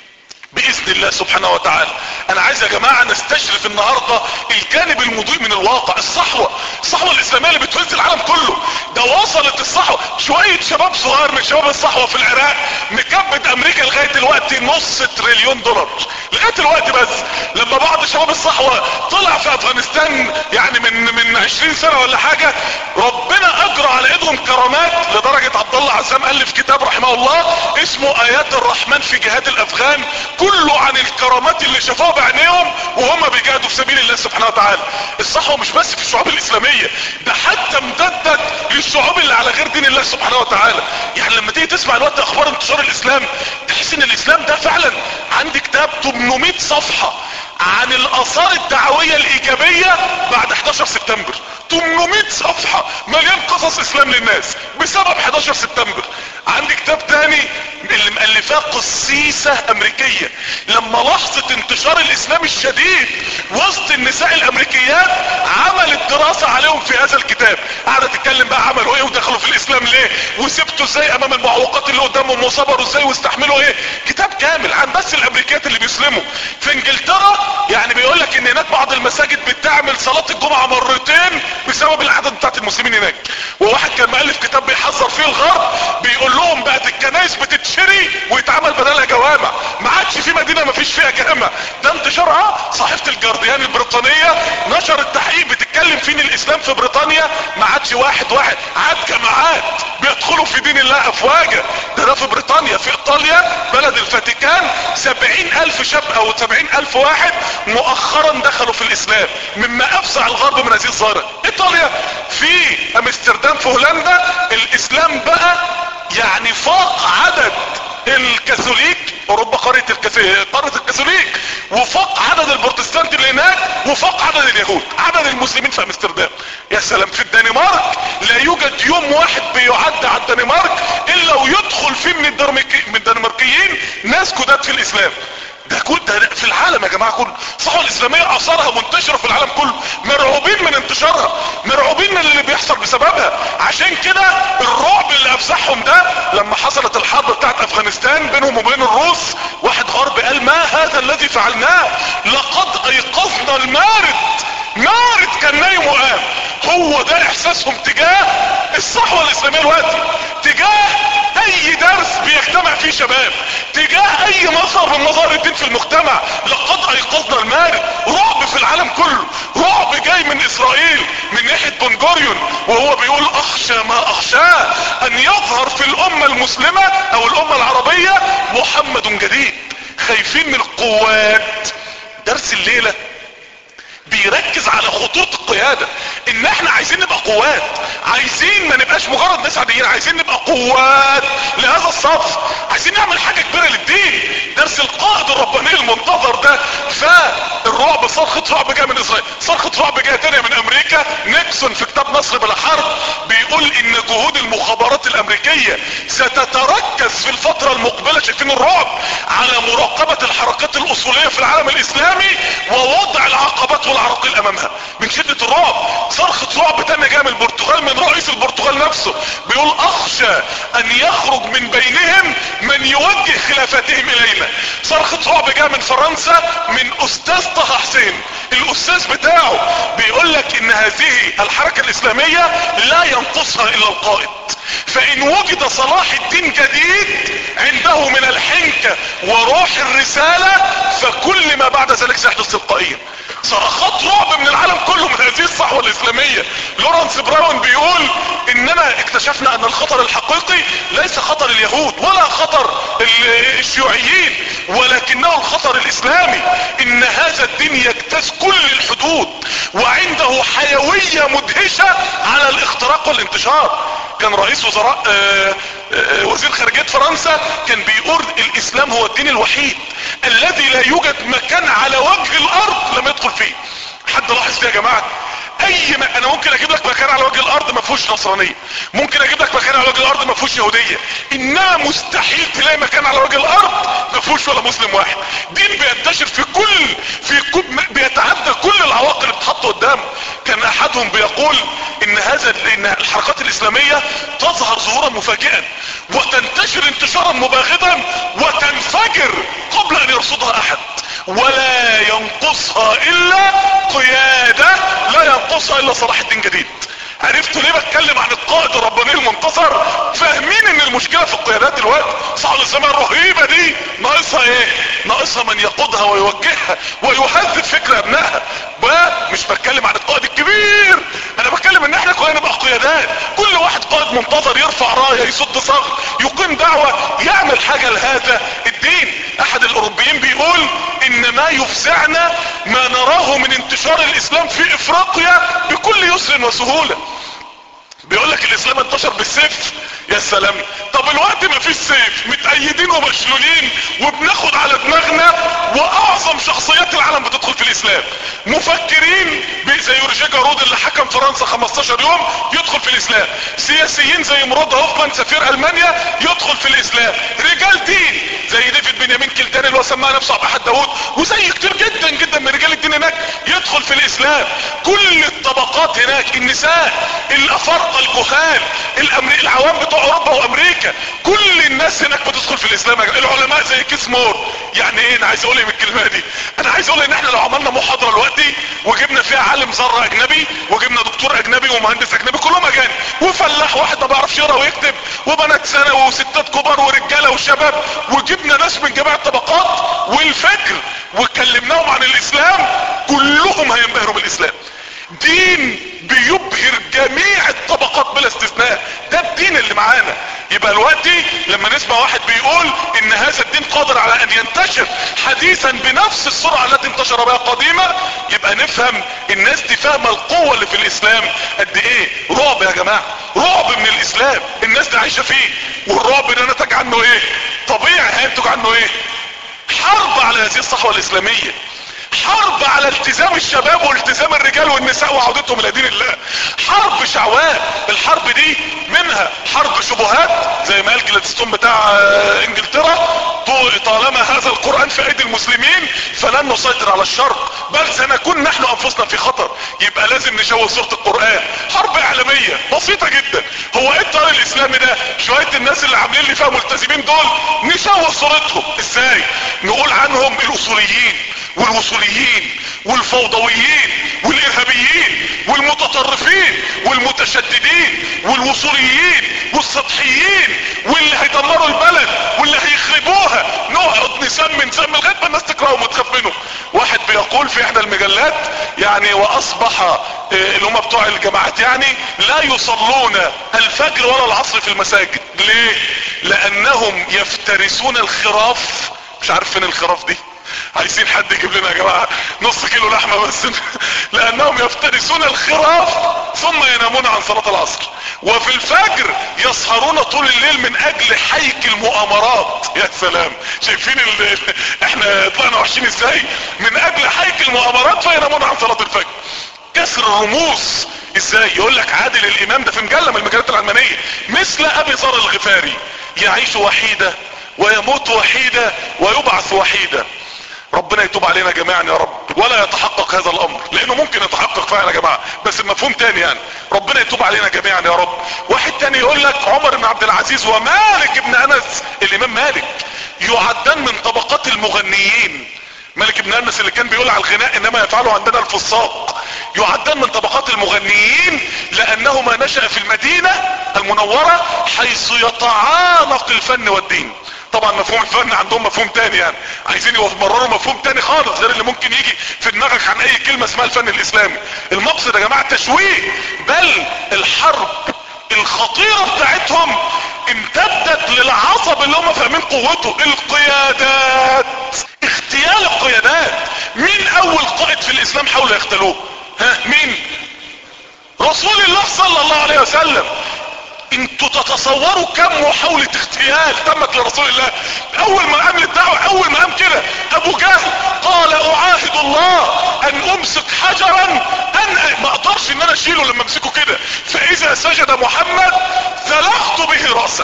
باذن الله سبحانه وتعالى انا عايز يا جماعة نستشرف النهاردة الجانب المضيء من الواقع الصحوة الصحوة الاسلامية اللي بتهز العالم كله ده وصلت الصحوة شوية شباب صغار من شباب الصحوة في العراق مكبت امريكا لغاية الوقت نص تريليون دولار لغاية الوقت بس لما بعض شباب الصحوة طلع في افغانستان يعني من من 20 سنة ولا حاجة ربنا اجرى على ايدهم كرامات لدرجة عبد الله عزام الف كتاب رحمه الله اسمه ايات الرحمن في جهاد الافغان كله عن الكرامات اللي شافوها بعينيهم وهم بيجاهدوا في سبيل الله سبحانه وتعالى الصحوة مش بس في الشعوب الاسلامية ده حتى امتدت للشعوب اللي على غير دين الله سبحانه وتعالى يعني لما تيجي تسمع الوقت اخبار انتشار الاسلام تحس ان الاسلام ده فعلا عندي كتاب 800 صفحة عن الاثار الدعوية الايجابية بعد 11 سبتمبر 800 صفحة مليان قصص اسلام للناس بسبب 11 سبتمبر عندي كتاب تاني اللي مؤلفاه قسيسة امريكية لما لحظة انتشار الاسلام الشديد وسط النساء الامريكيات عملت دراسة عليهم في هذا الكتاب قاعدة تتكلم بقى عملوا ايه ودخلوا في الاسلام ليه وسبتوا ازاي امام المعوقات اللي قدامهم وصبروا ازاي واستحملوا ايه كتاب كامل عن بس الامريكيات اللي بيسلموا في انجلترا يعني بيقول لك ان هناك بعض المساجد بتعمل صلاة الجمعة مرتين بسبب الاعداد بتاعت المسلمين هناك وواحد كان مؤلف كتاب بيحذر فيه الغرب بيقول لهم بقت الكنائس بتتشري ويتعمل بدلها جوامع ما عادش في مدينة ما فيش فيها جامع ده انتشارها صحيفة الجارديان البريطانية نشرت تحقيق بتتكلم فيه ان الاسلام في بريطانيا ما عادش واحد واحد عاد جماعات بيدخلوا في دين الله افواجا ده ده في بريطانيا في ايطاليا بلد الفاتيكان سبعين الف شاب او سبعين الف واحد مؤخرا دخلوا في الاسلام مما افزع الغرب من هذه الظاهرة ايطاليا في امستردام في هولندا الاسلام بقى يعني فاق عدد الكاثوليك اوروبا قارة الكاثوليك قارة الكاثوليك وفاق عدد البروتستانت اللي هناك وفاق عدد اليهود عدد المسلمين في امستردام يا سلام في الدنمارك لا يوجد يوم واحد بيعد على الدنمارك الا ويدخل فيه من الدنماركي من الدنماركيين ناس جداد في الاسلام ده كل ده في العالم يا جماعة كله الصحوة الاسلامية اثارها منتشرة في العالم كله مرعوبين من انتشارها مرعوبين من اللي بيحصل بسببها عشان كده الرعب اللي افزعهم ده لما حصلت الحرب بتاعت افغانستان بينهم وبين الروس واحد غرب قال ما هذا الذي فعلناه لقد ايقظنا المارد مارد كان نايم وقام هو ده احساسهم تجاه الصحوة الاسلامية الوقت تجاه اي درس بيجتمع فيه شباب تجاه اي مظهر من مظاهر الدين في المجتمع لقد ايقظنا المارد رعب في العالم كله رعب جاي من اسرائيل من ناحية بنجوريون وهو بيقول اخشى ما اخشاه ان يظهر في الامة المسلمة او الامة العربية محمد جديد خايفين من القوات درس الليلة بيركز على خطوط القيادة ان احنا عايزين نبقى قوات عايزين ما نبقاش مجرد ناس عاديين عايزين نبقى قوات لهذا الصف عايزين نعمل حاجة كبيرة للدين درس القائد الرباني المنتظر ده فالرعب صرخة رعب جاء من اسرائيل صرخة رعب جاء تانية من امريكا نيكسون في كتاب نصر بلا حرب بيقول ان جهود المخابرات الامريكية ستتركز في الفترة المقبلة شايفين الرعب على مراقبة الحركات الاصولية في العالم الاسلامي ووضع العقبات والعراقيل امامها من شدة الرعب صرخة رعب تانية جاء من البرتغال من رئيس البرتغال نفسه بيقول اخشى ان يخرج من بينهم من يوجه خلافتهم الينا صرخة رعب جاء من فرنسا من استاذ طه حسين الاستاذ بتاعه بيقول لك ان هذه الحركة الاسلامية لا ينقصها الا القائد فان وجد صلاح الدين جديد عنده من الحنكة وروح الرسالة فكل ما بعد ذلك سيحدث تلقائيا صرخات رعب من العالم كله من هذه الصحوة الاسلامية لورانس براون بيقول اننا اكتشفنا ان الخطر الحقيقي ليس خطر اليهود ولا خطر الشيوعيين ولكنه الخطر الاسلامي ان هذا الدين يجتاز كل الحدود وعنده حيوية مدهشة على الاختراق والانتشار كان رئيس وزراء آآ آآ وزير خارجية فرنسا كان بيقول الاسلام هو الدين الوحيد الذي لا يوجد مكان على وجه الارض لم يدخل فيه حد لاحظ دي يا جماعة اي ما انا ممكن اجيب لك مكان على وجه الارض ما فيهوش نصرانيه ممكن اجيب لك مكان على وجه الارض ما فيهوش يهوديه انما مستحيل تلاقي مكان على وجه الارض ما فيهوش ولا مسلم واحد دين بينتشر في كل في كل بيتعدى كل العواقب اللي بتحط قدامه كان احدهم بيقول ان هذا ان الحركات الاسلاميه تظهر ظهورا مفاجئا وتنتشر انتشارا مباغتا وتنفجر قبل ان يرصدها احد ولا ينقصها الا قيادة لا ينقصها الا صلاح الدين جديد عرفتوا ليه بتكلم عن القائد الرباني المنتصر فاهمين ان المشكلة في القيادات دلوقتي صعب الزمان الرهيبة دي ناقصها ايه ناقصها من يقودها ويوجهها ويهذب فكر ابنائها مش بتكلم عن القائد الكبير انا بتكلم ان احنا كلنا نبقى قيادات كل واحد قائد منتظر يرفع راية يصد صغر يقيم دعوة يعمل حاجة لهذا الدين احد الاوروبيين بيقول ان ما يفزعنا ما نراه من انتشار الاسلام في افريقيا بكل يسر وسهولة بيقول لك الاسلام انتشر بالسيف يا سلام طب الوقت ما فيش سيف متأيدين ومشلولين وبناخد على دماغنا واعظم شخصيات العالم بتدخل في الاسلام مفكرين زي يورجي جارود اللي حكم فرنسا 15 يوم يدخل في الاسلام سياسيين زي مراد هوفمان سفير المانيا يدخل في الاسلام رجال دين زي ديفيد بنيامين كيلتاني اللي هو سماه نفسه عبد احد داوود وزي كتير جدا جدا من رجال الدين هناك يدخل في الاسلام كل الطبقات هناك النساء الافارقه الجهال الامريكا العوام بتوع اوروبا وامريكا كل الناس هناك بتدخل في الاسلام العلماء زي كيس مور يعني ايه انا عايز اقول ايه من الكلمه دي انا عايز اقول ان احنا لو عملنا محاضره دلوقتي وجبنا فيها عالم ذره اجنبي وجبنا دكتور اجنبي ومهندس اجنبي كلهم اجانب وفلاح واحد ما بيعرفش يقرا ويكتب وبنات ثانوي وستات كبار ورجاله وشباب وجبنا ناس من جميع الطبقات والفكر وكلمناهم عن الاسلام كلهم هينبهروا بالاسلام دين بيبهر جميع الطبقات بلا استثناء ده الدين اللي معانا يبقى دلوقتي لما نسمع واحد بيقول ان هذا الدين قادر على ان ينتشر حديثا بنفس السرعة التي انتشر بها قديمة يبقى نفهم الناس دي فاهمة القوة اللي في الاسلام قد ايه رعب يا جماعة رعب من الاسلام الناس دي عايشة فيه والرعب ده نتج عنه ايه طبيعي هينتج عنه ايه حرب على هذه الصحوة الاسلامية حرب على التزام الشباب والتزام الرجال والنساء وعودتهم الى دين الله حرب شعواء الحرب دي منها حرب شبهات زي ما قال جلادستون بتاع انجلترا طالما هذا القرآن في ايدي المسلمين فلن نسيطر على الشرق بل سنكون نحن انفسنا في خطر يبقى لازم نشوه صورة القرآن حرب اعلامية بسيطة جدا هو ايه الطار الاسلامي ده شوية الناس اللي عاملين لي فيها ملتزمين دول نشوه صورتهم ازاي نقول عنهم الاصوليين والوصوليين والفوضويين والارهابيين والمتطرفين والمتشددين والوصوليين والسطحيين واللي هيدمروا البلد واللي هيخربوها نقعد نسمي نسمي لغايه ما الناس تكرههم وتخاف منهم واحد بيقول في احدى المجلات يعني واصبح اللي هم بتوع الجماعات يعني لا يصلون الفجر ولا العصر في المساجد ليه لانهم يفترسون الخراف مش عارف فين الخراف دي عايزين حد يجيب لنا يا جماعة نص كيلو لحمة بس لانهم يفترسون الخراف ثم ينامون عن صلاة العصر وفي الفجر يسهرون طول الليل من اجل حيك المؤامرات يا سلام شايفين ال... احنا طلعنا وحشين ازاي من اجل حيك المؤامرات فينامون عن صلاة الفجر كسر الرموز ازاي يقول لك عادل الامام ده في مجلة من المجلات العلمانية مثل ابي ذر الغفاري يعيش وحيدة ويموت وحيدة ويبعث وحيدة ربنا يتوب علينا جميعا يا رب ولا يتحقق هذا الامر لانه ممكن يتحقق فعلا يا جماعة بس المفهوم تاني يعني ربنا يتوب علينا جميعا يا رب واحد تاني يقول لك عمر بن عبد العزيز ومالك بن انس الامام مالك يعدان من طبقات المغنيين ملك بن انس اللي كان بيقول على الغناء انما يفعله عندنا الفساق يعدان من طبقات المغنيين لانه ما نشأ في المدينة المنورة حيث يتعانق الفن والدين طبعا مفهوم الفن عندهم مفهوم تاني يعني عايزين يمرروا مفهوم تاني خالص غير اللي ممكن يجي في دماغك عن اي كلمة اسمها الفن الاسلامي المقصد يا جماعة تشويه بل الحرب الخطيرة بتاعتهم امتدت للعصب اللي هم فاهمين قوته القيادات اغتيال القيادات مين اول قائد في الاسلام حاولوا يختلوه ها مين رسول الله صلى الله عليه وسلم انتوا تتصوروا كم محاولة اغتيال تمت لرسول الله اول ما قام للدعوة اول ما قام كده ابو جهل قال اعاهد الله ان امسك حجرا ان ما اقدرش ان انا اشيله لما امسكه كده فاذا سجد محمد سلخت به رأسه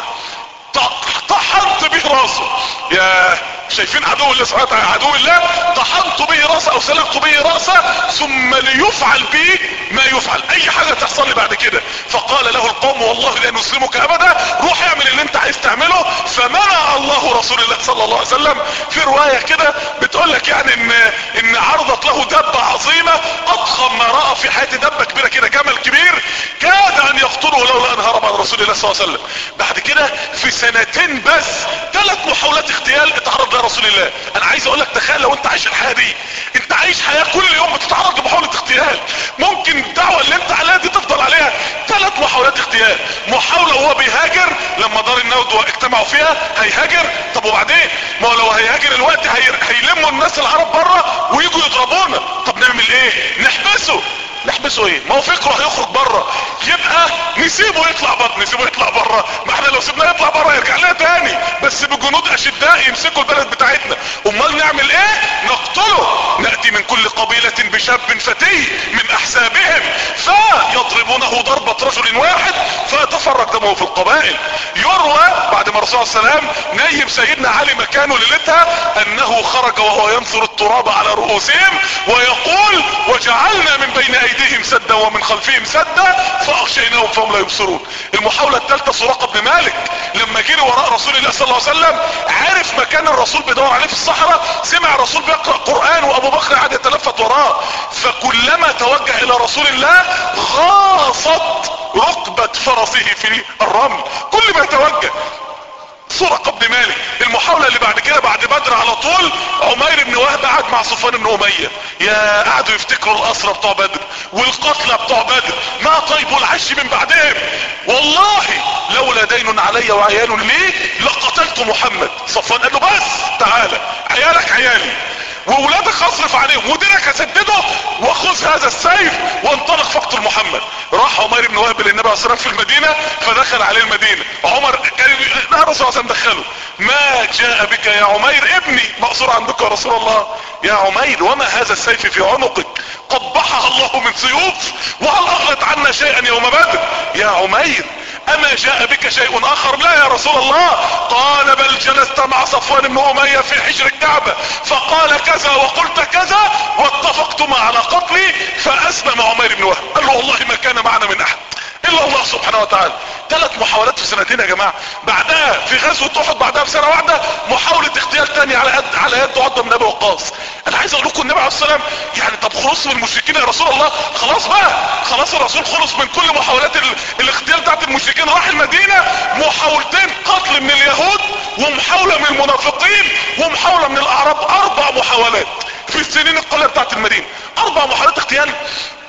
طحنت به راسه يا شايفين عدو الله سبحانه وتعالى عدو الله طحنت به راسه او سلقت به راسه ثم ليفعل به ما يفعل اي حاجة تحصل لي بعد كده فقال له القوم والله لا نسلمك ابدا روح اعمل اللي انت عايز تعمله فمنع الله رسول الله صلى الله عليه وسلم في رواية كده بتقول لك يعني ان ان عرضت له دبة عظيمة اضخم ما رأى في حياته دبة كبيرة كده جمل كبير كاد ان يقتله لولا ان هرب عن رسول الله صلى الله عليه وسلم بعد كده في سنتين بس ثلاث محاولات اغتيال اتعرض لها رسول الله انا عايز اقول لك تخيل لو انت عايش الحياة دي انت عايش حياة كل يوم بتتعرض لمحاولة اغتيال ممكن الدعوة اللي انت عليها دي تفضل عليها ثلاث محاولات اغتيال محاولة وهو بيهاجر لما دار النودوة اجتمعوا فيها هيهاجر طب وبعدين ما هو لو هيهاجر الوقت هي... هيلموا الناس العرب بره ويجوا يضربونا طب نعمل ايه نحبسه نحبسه ايه ما هو فكره هيخرج بره يبقى نسيبه يطلع بره نسيبه يطلع بره ما احنا لو سيبناه يطلع بره يرجع لنا تاني بس بجنود اشداء يمسكوا البلد بتاعتنا امال نعمل ايه نقتله نأتي من كل قبيلة بشاب فتي من احسابهم فيضربونه ضربة رجل واحد فيتفرق دمه في القبائل يروى بعد ما الرسول صلى الله عليه وسلم نيم سيدنا علي مكانه ليلتها انه خرج وهو ينثر التراب على رؤوسهم ويقول وجعلنا من بين ايديهم سدا ومن خلفهم سدا فاغشيناهم فهم لا يبصرون المحاولة الثالثة سراقة بن مالك لما جري وراء رسول الله صلى الله عليه وسلم عرف مكان الرسول بيدور عليه في الصحراء سمع الرسول بيقرأ قرآن وابو بكر قاعد يتلفت وراه فكلما توجه الى رسول الله غاصت ركبة فرسه في الرمل كل ما يتوجه سرقة بن مالك المحاولة اللي بعد كده بعد بدر على طول عمير بن وهب قعد مع صفوان بن امية يا قعدوا يفتكروا الاسرى بتوع بدر والقتلى بتوع بدر ما طيبوا العش من بعدهم والله لولا دين علي وعيال لي لقتلت محمد صفوان قال له بس تعالى عيالك عيالي وولادك اصرف عليهم ودينك هسدده وخذ هذا السيف وانطلق فاقتل محمد راح عمر بن وهب للنبي عليه الصلاه في المدينه فدخل عليه المدينه عمر كان الرسول صلى دخله ما جاء بك يا عمير ابني مقصور عندك يا رسول الله يا عمير وما هذا السيف في عنقك قبحها الله من سيوف وهل اغلت عنا شيئا يوم بدر يا عمير اما جاء بك شيء اخر لا يا رسول الله قال بل جلست مع صفوان بن امية في حجر الكعبة فقال كذا وقلت كذا واتفقتما على قتلي فاسلم عمير بن وهب قال له والله ما كان معنا من احد الا الله سبحانه وتعالى ثلاث محاولات في سنتين يا جماعة بعدها في غزوة احد بعدها في سنة واحدة محاولة اغتيال تاني على قد على يد عضة من ابي وقاص انا عايز اقول لكم النبي عليه السلام يعني طب خلص من المشركين يا رسول الله خلاص بقى خلاص الرسول خلص من كل محاولات ال... الاغتيال بتاعت المشركين راح المدينة محاولتين قتل من اليهود ومحاولة من المنافقين ومحاولة من الاعراب اربع محاولات في السنين القليلة بتاعت المدينة اربع محاولات اغتيال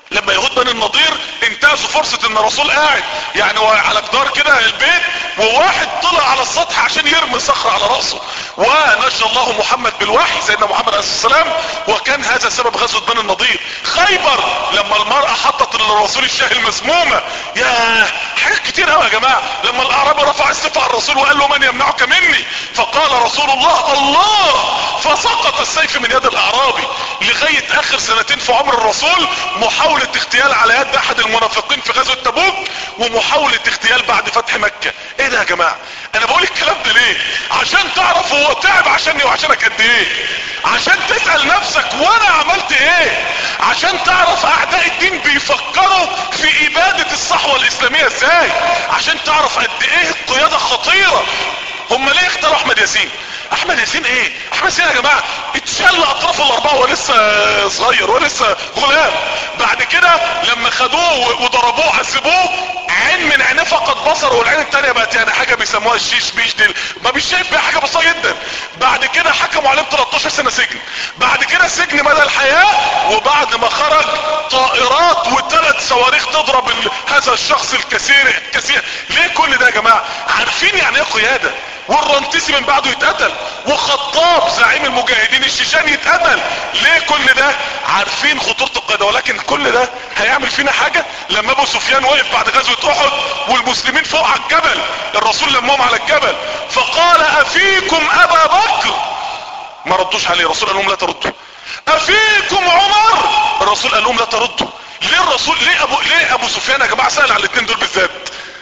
لما يهود بني النضير انتهزوا فرصة ان الرسول قاعد يعني على جدار كده البيت وواحد طلع على السطح عشان يرمي صخرة على رأسه ونجى الله محمد بالوحي سيدنا محمد عليه السلام وكان هذا سبب غزوة بني النضير خيبر لما المرأة حطت للرسول الشاه المسمومة يا حاجات كتير قوي يا جماعة لما الاعرابي رفع السيف على الرسول وقال له من يمنعك مني فقال رسول الله الله فسقط السيف من يد الاعرابي لغاية اخر سنتين في عمر الرسول محاولة اغتيال على يد احد المنافقين في غزوة تبوك ومحاولة اغتيال بعد فتح مكة ايه ده يا جماعة انا بقول الكلام ده ليه عشان تعرف هو تعب عشاني وعشانك قد ايه عشان تسأل نفسك وانا عملت ايه عشان تعرف اعداء الدين بيفكروا في ابادة الصحوة الاسلامية ازاي عشان تعرف قد ايه القيادة خطيرة هم ليه اختاروا احمد ياسين احمد ياسين ايه احمد ياسين يا جماعة اتشل اطرافه الاربعة ولسه صغير ولسه غلام بعد كده لما خدوه وضربوه عذبوه عين من عينيه فقد بصر والعين التانية بقت يعني حاجة بيسموها الشيش بيش دي ما مش شايف بيها حاجة بسيطة جدا بعد كده حكموا عليه 13 سنة سجن بعد كده سجن مدى الحياة وبعد ما خرج طائرات وثلاث صواريخ تضرب ال... هذا الشخص الكثير الكثير ليه كل ده يا جماعة عارفين يعني ايه قيادة والرنتسي من بعده يتقتل وخطاب زعيم المجاهدين الشيشان يتقتل ليه كل ده عارفين خطورة القيادة ولكن كل ده هيعمل فينا حاجة لما ابو سفيان وقف بعد غزوة احد والمسلمين فوق على الجبل الرسول لمهم على الجبل فقال افيكم ابا بكر ما ردوش عليه الرسول قال لهم لا تردوا افيكم عمر الرسول قال لهم لا تردوا ليه الرسول ليه ابو ليه ابو سفيان يا جماعه سال على الاثنين دول بالذات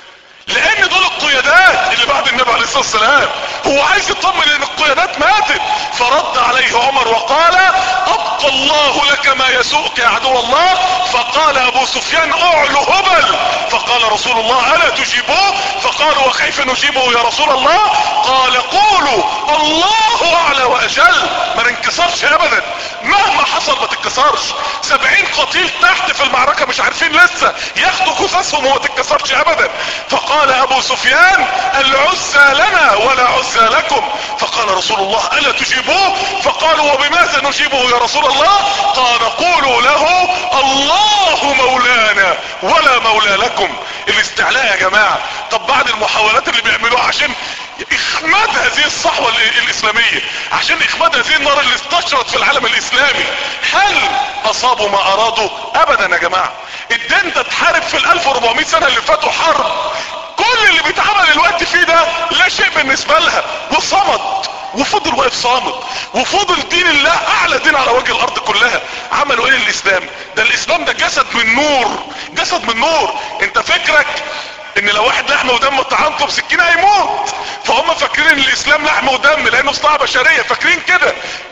لان دول القيادات اللي بعد النبي عليه الصلاة والسلام هو عايز يطمن ان القيادات ماتت فرد عليه عمر وقال ابقى الله لك ما يسوءك يا عدو الله فقال ابو سفيان اعلو هبل فقال رسول الله الا تجيبوه فقالوا وكيف نجيبه يا رسول الله قال قولوا الله اعلى واجل ما ننكسرش ابدا مهما حصل ما تتكسرش سبعين قتيل تحت في المعركة مش عارفين لسه ياخدوا كفاسهم وما تتكسرش ابدا فقال ابو سفيان العزى لنا ولا عزى لكم فقال رسول الله الا تجيبوه فقالوا وبماذا نجيبه يا رسول الله قال قولوا له الله مولانا ولا مولى لكم الاستعلاء يا جماعة طب بعد المحاولات اللي بيعملوها عشان اخماد هذه الصحوة الاسلامية عشان اخماد هذه النار اللي استشرت في العالم الاسلامي هل اصابوا ما ارادوا ابدا يا جماعة الدين ده اتحارب في ال 1400 سنة اللي فاتوا حرب كل اللي بيتعمل الوقت فيه ده لا شيء بالنسبة لها وصمد وفضل واقف صامت وفضل دين الله اعلى دين على وجه الارض كلها عملوا ايه الاسلام ده الاسلام ده جسد من نور جسد من نور انت فكرك ان لو واحد لحم ودم طعنته بسكينه هيموت فهم فاكرين ان الاسلام لحم ودم لانه صناعه بشريه فاكرين كده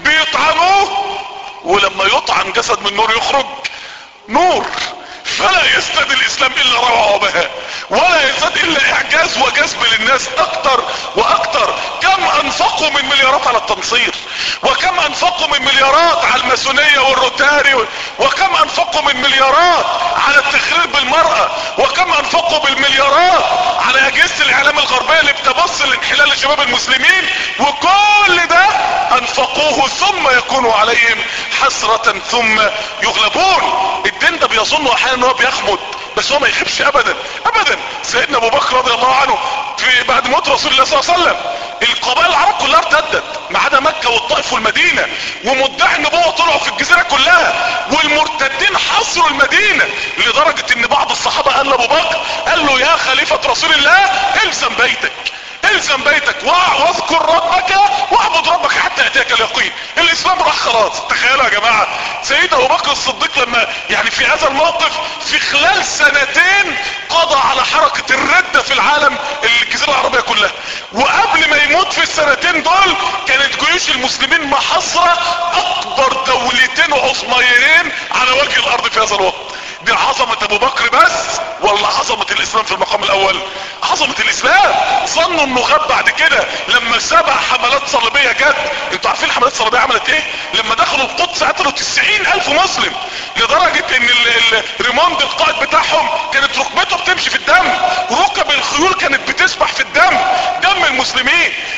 بيطعنوه ولما يطعن جسد من نور يخرج نور فلا يزداد الاسلام الا روعة وبهاء ولا يزداد الا اعجاز وجذب للناس اكتر واكتر كم انفقوا من مليارات على التنصير وكم انفقوا من مليارات على الماسونية والروتاري وكم انفقوا من مليارات على التخريب بالمرأة وكم انفقوا بالمليارات على اجهزة الاعلام الغربية اللي بتبص لانحلال الشباب المسلمين وكل ده انفقوه ثم يكون عليهم حسرة ثم يغلبون الدين ده بيظن احيانا ان هو بيخمد بس هو ما يخيبش ابدا ابدا سيدنا ابو بكر رضي الله عنه في بعد موت رسول الله صلى الله عليه وسلم القبائل العرب كلها ارتدت ما عدا مكه والطائف والمدينه ومدعي النبوه طلعوا في الجزيره كلها والمرتدين حصروا المدينه لدرجه ان بعض الصحابه قال لابو بكر قال له يا خليفه رسول الله الزم بيتك الزم بيتك واذكر ربك واعبد ربك حتى ياتيك اليقين الاسلام راح خلاص تخيلوا يا جماعة سيدنا ابو بكر الصديق لما يعني في هذا الموقف في خلال سنتين قضى على حركة الردة في العالم الجزيرة العربية كلها وقبل ما يموت في السنتين دول كانت جيوش المسلمين محاصرة اكبر دولتين عظميين على وجه الارض في هذا الوقت دي عظمة ابو بكر بس ولا عظمة الاسلام في المقام الاول عظمة الاسلام ظنوا انه غاب بعد كده لما سبع حملات صليبية جت انتوا عارفين الحملات الصليبية عملت ايه لما دخلوا القدس قتلوا تسعين الف مسلم لدرجة ان ال- ال- ريموند القائد بتاعهم كانت ركبته بتمشي في الدم ركب الخيول كانت بتسبح في الدم دم المسلمين الجثة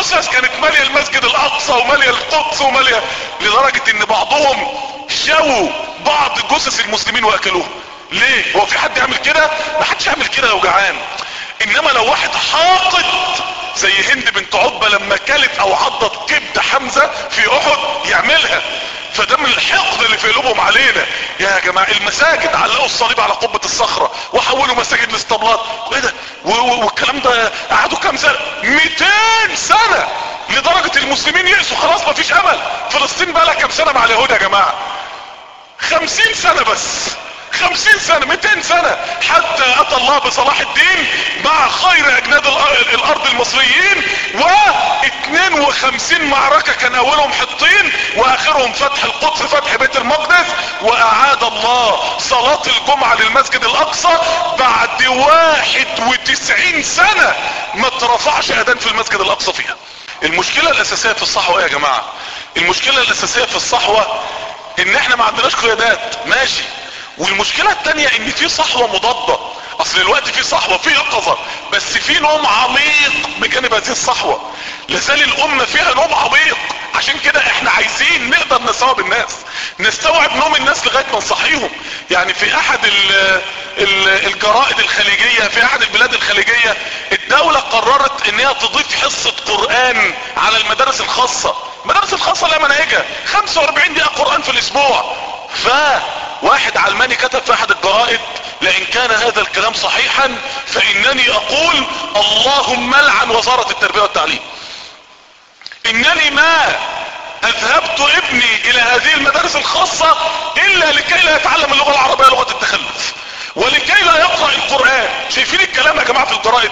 جثث كانت مالية المسجد الاقصى ومالية القدس ومالية لدرجة ان بعضهم شووا بعض جثث المسلمين واكلوها ليه هو في حد يعمل كده ما حدش يعمل كده لو جعان انما لو واحد حاقد زي هند بنت عتبة لما كلت او عضت كبد حمزة في احد يعملها فده من الحقد اللي في قلوبهم علينا يا جماعة المساجد علقوا الصليب على قبة الصخرة وحولوا مساجد لاسطبلات وايه ده والكلام ده قعدوا كام سنة 200 سنة لدرجة المسلمين يأسوا خلاص مفيش امل فلسطين بقى لها كام سنة مع اليهود يا جماعة 50 سنة بس خمسين سنة مئتين سنة حتى اتى الله بصلاح الدين مع خير اجناد الارض المصريين و 52 معركة كان اولهم حطين واخرهم فتح القدس فتح بيت المقدس واعاد الله صلاة الجمعة للمسجد الاقصى بعد 91 سنة ما اترفعش اذان في المسجد الاقصى فيها المشكلة الاساسية في الصحوة يا جماعة المشكلة الاساسية في الصحوة ان احنا ما عندناش قيادات ماشي والمشكلة التانية ان في صحوة مضادة اصل الوقت في صحوة في يقظة بس في نوم عميق بجانب هذه الصحوة لازال الامة فيها نوم عميق عشان كده احنا عايزين نقدر نستوعب الناس نستوعب نوم الناس لغاية ما نصحيهم يعني في احد ال ال الجرائد الخليجية في احد البلاد الخليجية الدولة قررت ان هي تضيف حصة قرآن على المدارس الخاصة المدارس الخاصة لها مناهجها 45 دقيقة قرآن في الاسبوع فواحد علماني كتب في احد الجرائد لان كان هذا الكلام صحيحا فانني اقول اللهم لعن وزارة التربية والتعليم انني ما اذهبت ابني الى هذه المدارس الخاصة الا لكي لا يتعلم اللغة العربية لغة التخلف ولكي لا يقرأ القرآن شايفين الكلام يا جماعة في الجرائد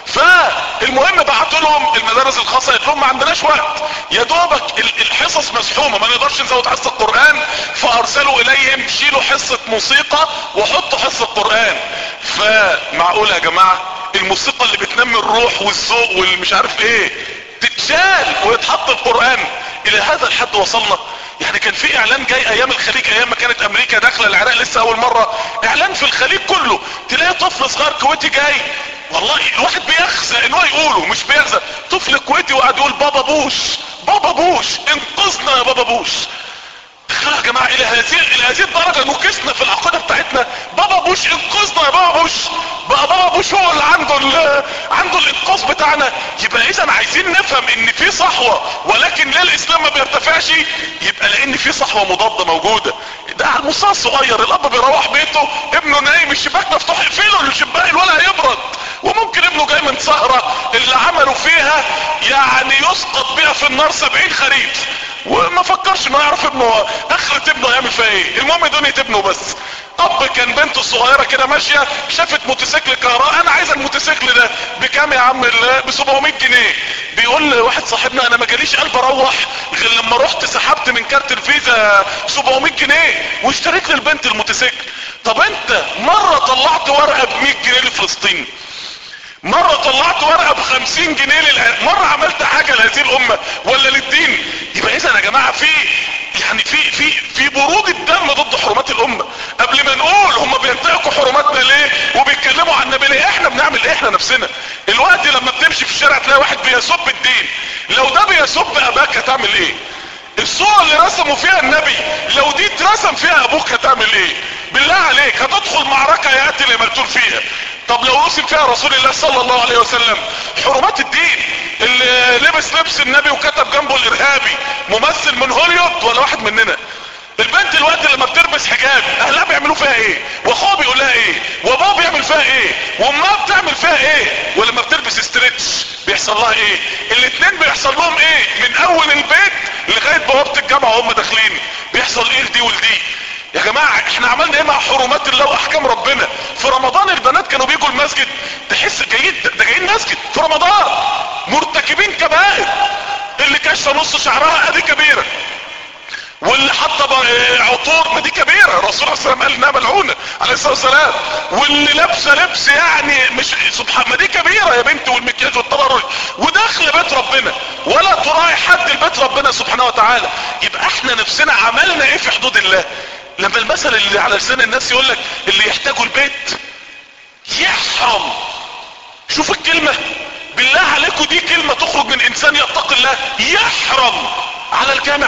فالمهم بعتوا لهم المدارس الخاصة قالت لهم ما عندناش وقت يا دوبك الحصص مسحومة ما نقدرش نزود حصة القرآن فارسلوا اليهم شيلوا حصة موسيقى وحطوا حصة قرآن فمعقول يا جماعة الموسيقى اللي بتنمي الروح والذوق والمش عارف ايه تتشال ويتحط القرآن الى هذا الحد وصلنا يعني كان في اعلان جاي ايام الخليج ايام ما كانت امريكا داخله العراق لسه اول مرة اعلان في الخليج كله تلاقي طفل صغير كويتي جاي والله الواحد بيخزى ان هو يقوله مش بيخزى طفل كويتي وقعد يقول بابا بوش بابا بوش انقذنا يا بابا بوش تخيلوا يا جماعة الى هذه الى هذه الدرجة نكسنا في العقيدة بتاعتنا بابا بوش انقذنا يا بابا بوش بقى بابا بوش هو اللي عنده ال عنده الانقاذ بتاعنا يبقى اذا عايزين نفهم ان في صحوة ولكن ليه الاسلام ما بيرتفعش يبقى لان في صحوة مضادة موجودة ده على المستوى الصغير الاب بيروح بيته ابنه نايم الشباك مفتوح اقفله الشباك الولا هيبرد وممكن ابنه جاي من سهرة اللي عملوا فيها يعني يسقط بيها في النار سبعين خريف وما فكرش انه يعرف ابنه اخرة ابنه هيعمل فيها ايه المهم دنيا ابنه بس اب كان بنته الصغيرة كده ماشية شافت موتوسيكل كهرباء انا عايز الموتوسيكل ده بكام يا عم ب 700 جنيه بيقول لواحد صاحبنا انا ما جاليش قلب اروح غير لما رحت سحبت من كارت الفيزا 700 جنيه واشتريت للبنت الموتوسيكل طب انت مرة طلعت ورقة ب 100 جنيه لفلسطين مرة طلعت ورقة بخمسين جنيه للعراق مرة عملت حاجة لهذه الامة ولا للدين يبقى اذا يا جماعة في يعني في في في برود الدم ضد حرمات الامة قبل ما نقول هم بينتهكوا حرماتنا ليه وبيتكلموا عن النبي ليه احنا بنعمل ايه احنا نفسنا الوقت لما بتمشي في الشارع تلاقي واحد بيسب الدين لو ده بيسب اباك هتعمل ايه الصورة اللي رسموا فيها النبي لو دي اترسم فيها ابوك هتعمل ايه بالله عليك هتدخل معركة يقتل مقتول فيها طب لو رسم فيها رسول الله صلى الله عليه وسلم حرمات الدين اللي لبس لبس النبي وكتب جنبه الارهابي ممثل من هوليوود ولا واحد مننا البنت الوقت لما بتلبس حجاب اهلها بيعملوا فيها ايه واخوها بيقول لها ايه وابوها بيعمل فيها ايه وامها بتعمل فيها ايه ولما بتلبس ستريتش بيحصل لها ايه الاتنين بيحصل لهم ايه من اول البيت لغاية بوابة الجامعة وهم داخلين بيحصل ايه لدي ولدي يا جماعة احنا عملنا ايه مع حرمات الله واحكام ربنا في رمضان البنات كانوا بيجوا المسجد تحس جايين ده جايين مسجد في رمضان مرتكبين كبائر اللي كاشفه نص شعرها ادي كبيرة واللي حط عطور ما دي كبيرة الرسول صلى الله عليه وسلم قال انها ملعونة عليه الصلاة والسلام واللي لابسة لبس يعني مش سبحان ما دي كبيرة يا بنت والمكياج والتبرج وداخل بيت ربنا ولا تراعي حد البيت ربنا سبحانه وتعالى يبقى احنا نفسنا عملنا ايه في حدود الله لما المثل اللي على لسان الناس يقول لك اللي يحتاجوا البيت يحرم شوف الكلمة بالله عليكم دي كلمة تخرج من انسان يتقي الله يحرم على الجامع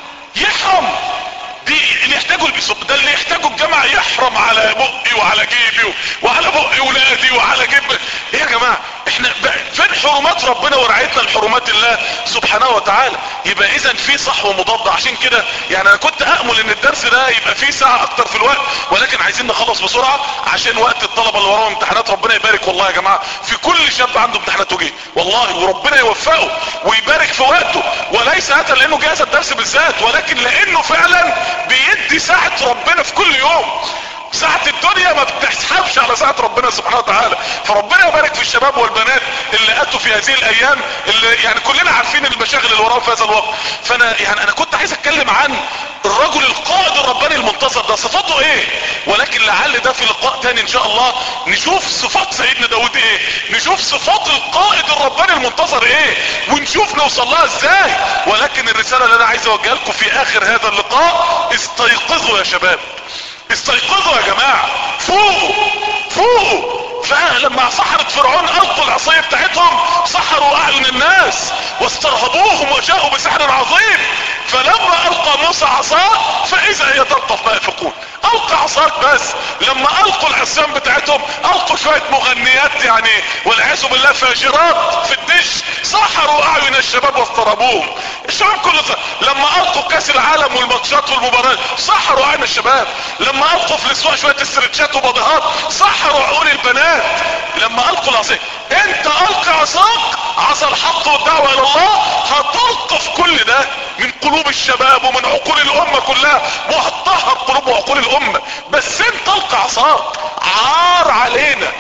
يحرم دي اللي يحتاجوا البسوق ده اللي يحتاجوا الجامع يحرم على بقي وعلى جيبي وعلى بقي ولادي وعلى جيب ايه يا جماعة احنا فين حرمات ربنا ورعايتنا لحرمات الله سبحانه وتعالى يبقى اذا في صحوة مضادة عشان كده يعني انا كنت امل ان الدرس ده يبقى فيه ساعة اكتر في الوقت ولكن عايزين نخلص بسرعة عشان وقت الطلبة اللي وراهم امتحانات ربنا يبارك والله يا جماعة في كل شاب عنده امتحانات وجيه والله وربنا يوفقه ويبارك في وقته وليس هذا لانه جاهز الدرس بالذات ولكن لانه فعلا بيدي ساعة ربنا في كل يوم ساعة الدنيا ما بتسحبش على ساعة ربنا سبحانه وتعالى فربنا يبارك في الشباب والبنات اللي اتوا في هذه الايام اللي يعني كلنا عارفين المشاغل اللي وراهم في هذا الوقت فانا يعني انا كنت عايز اتكلم عن الرجل القائد الرباني المنتصر ده صفاته ايه ولكن لعل ده في لقاء تاني ان شاء الله نشوف صفات سيدنا داود ايه نشوف صفات القائد الرباني المنتصر ايه ونشوف نوصل لها ازاي ولكن الرسالة اللي انا عايز اوجهها لكم في اخر هذا اللقاء استيقظوا يا شباب استيقظوا يا جماعة فوقوا فوقوا فلما سحرة فرعون القوا العصاية بتاعتهم سحروا اعين الناس واسترهبوهم وجاءوا بسحر عظيم فلما القى موسى عصاه فاذا هي تلقف ما يفقون القى عصاك بس لما القوا العصيان بتاعتهم القوا شوية مغنيات يعني والعياذ بالله فاجرات في الدش سحروا اعين الشباب واسترهبوهم الشباب كله لما القوا كاس العالم والماتشات والمباريات سحروا اعين الشباب لما القوا في الاسواق شوية استرتشات وبضيهات سحروا عقول البنات لما القوا العصاية انت القى عصاك عصا الحق والدعوة الى الله هتلقف كل ده من قلوب الشباب ومن عقول الامة كلها وهتطهر قلوب وعقول الامة بس انت القى عصاك عار علينا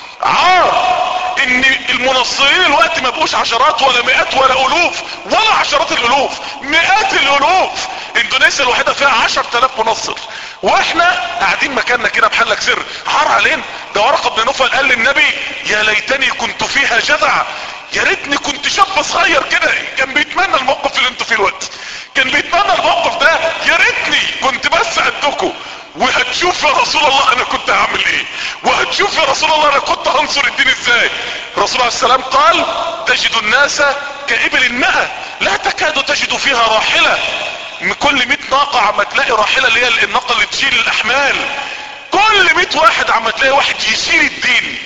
عار ان المنصرين الوقت ما بقوش عشرات ولا مئات ولا الوف ولا عشرات الالوف مئات الالوف اندونيسيا الوحيدة فيها عشر تلاف منصر واحنا قاعدين مكاننا كده بحلك سر عار علينا ده ورقة بن نوفل قال للنبي يا ليتني كنت فيها جدع يا ريتني كنت شاب صغير كده كان بيتمنى الموقف اللي انتوا فيه الوقت كان بيتمنى الموقف ده يا ريتني كنت بس قدكم وهتشوف يا رسول الله انا كنت هعمل ايه وهتشوف يا رسول الله انا كنت هنصر الدين ازاي الرسول عليه السلام قال تجد الناس كابل الماء لا تكاد تجد فيها راحلة من كل 100 ناقة عم تلاقي راحلة اللي هي الناقة اللي تشيل الاحمال كل 100 واحد عم تلاقي واحد يشيل الدين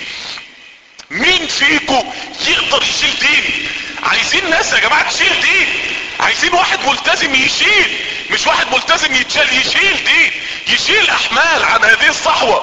مين فيكم يقدر يشيل دين عايزين ناس يا جماعة تشيل دين عايزين واحد ملتزم يشيل مش واحد ملتزم يتشال يشيل دين يشيل احمال عن هذه الصحوة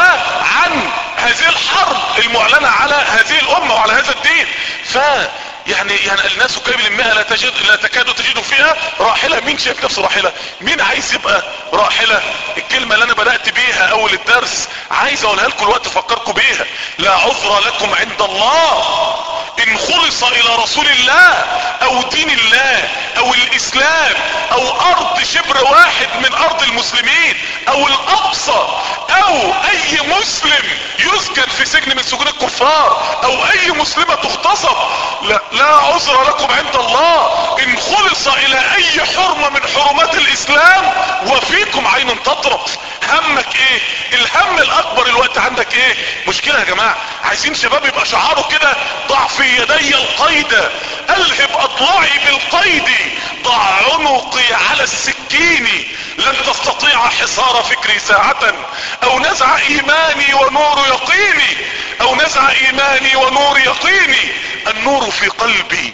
وعن هذه الحرب المعلنة على هذه الامة وعلى هذا الدين ف يعني يعني الناس كامل المئة لا تجد لا تكاد تجد فيها راحلة مين شايف نفسه راحلة مين عايز يبقى راحلة الكلمة اللي انا بدأت بيها اول الدرس عايز اقولها لكم الوقت افكركم بيها لا عذر لكم عند الله ان خلص الى رسول الله او دين الله او الاسلام او ارض شبر واحد من ارض المسلمين او الاقصى او اي مسلم يسجن في سجن من سجون الكفار او اي مسلمة تغتصب لا, لا عذر لكم عند الله ان خلص الى اي حرمة من حرمات الاسلام وفيكم عين تطرف همك ايه الهم الاكبر الوقت عندك ايه مشكلة يا جماعة عايزين شباب يبقى شعاره كده ضع في يدي القيد الهب اضلاعي بالقيد ضع عنقي على السكين لن تستطيع حصار فكري ساعة او نزع ايماني ونور يقيني او نزع ايماني ونور يقيني النور في قلبي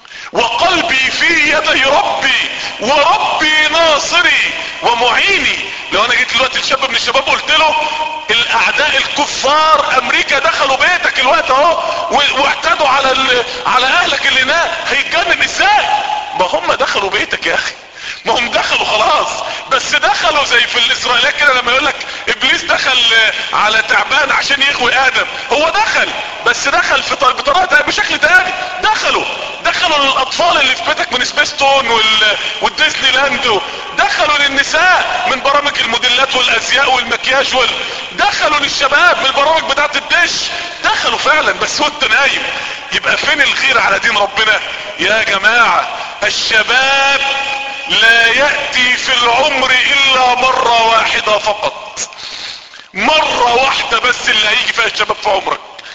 وقلبي في يدي ربي وربي ناصري ومعيني لو انا جيت دلوقتي لشاب من الشباب قلت له الاعداء الكفار امريكا دخلوا بيتك الوقت اهو واعتدوا على ال... على اهلك اللي هناك هيتجنن ازاي ما هم دخلوا بيتك يا اخي ما هم دخلوا خلاص بس دخلوا زي في الاسرائيليات كده لما يقول لك ابليس دخل على تعبان عشان يغوي ادم هو دخل بس دخل في بطريقه بشكل تاني دخلوا دخلوا للاطفال اللي في بيتك من سبيستون وال... والديزني لاند دخلوا للنساء من برامج الموديلات والازياء والمكياج وال... دخلوا للشباب من البرامج بتاعت الدش دخلوا فعلا بس وانت نايم يبقى فين الخير على دين ربنا يا جماعة الشباب لا يأتي في العمر الا مرة واحدة فقط مرة واحدة بس اللي هيجي فيها الشباب في عمرك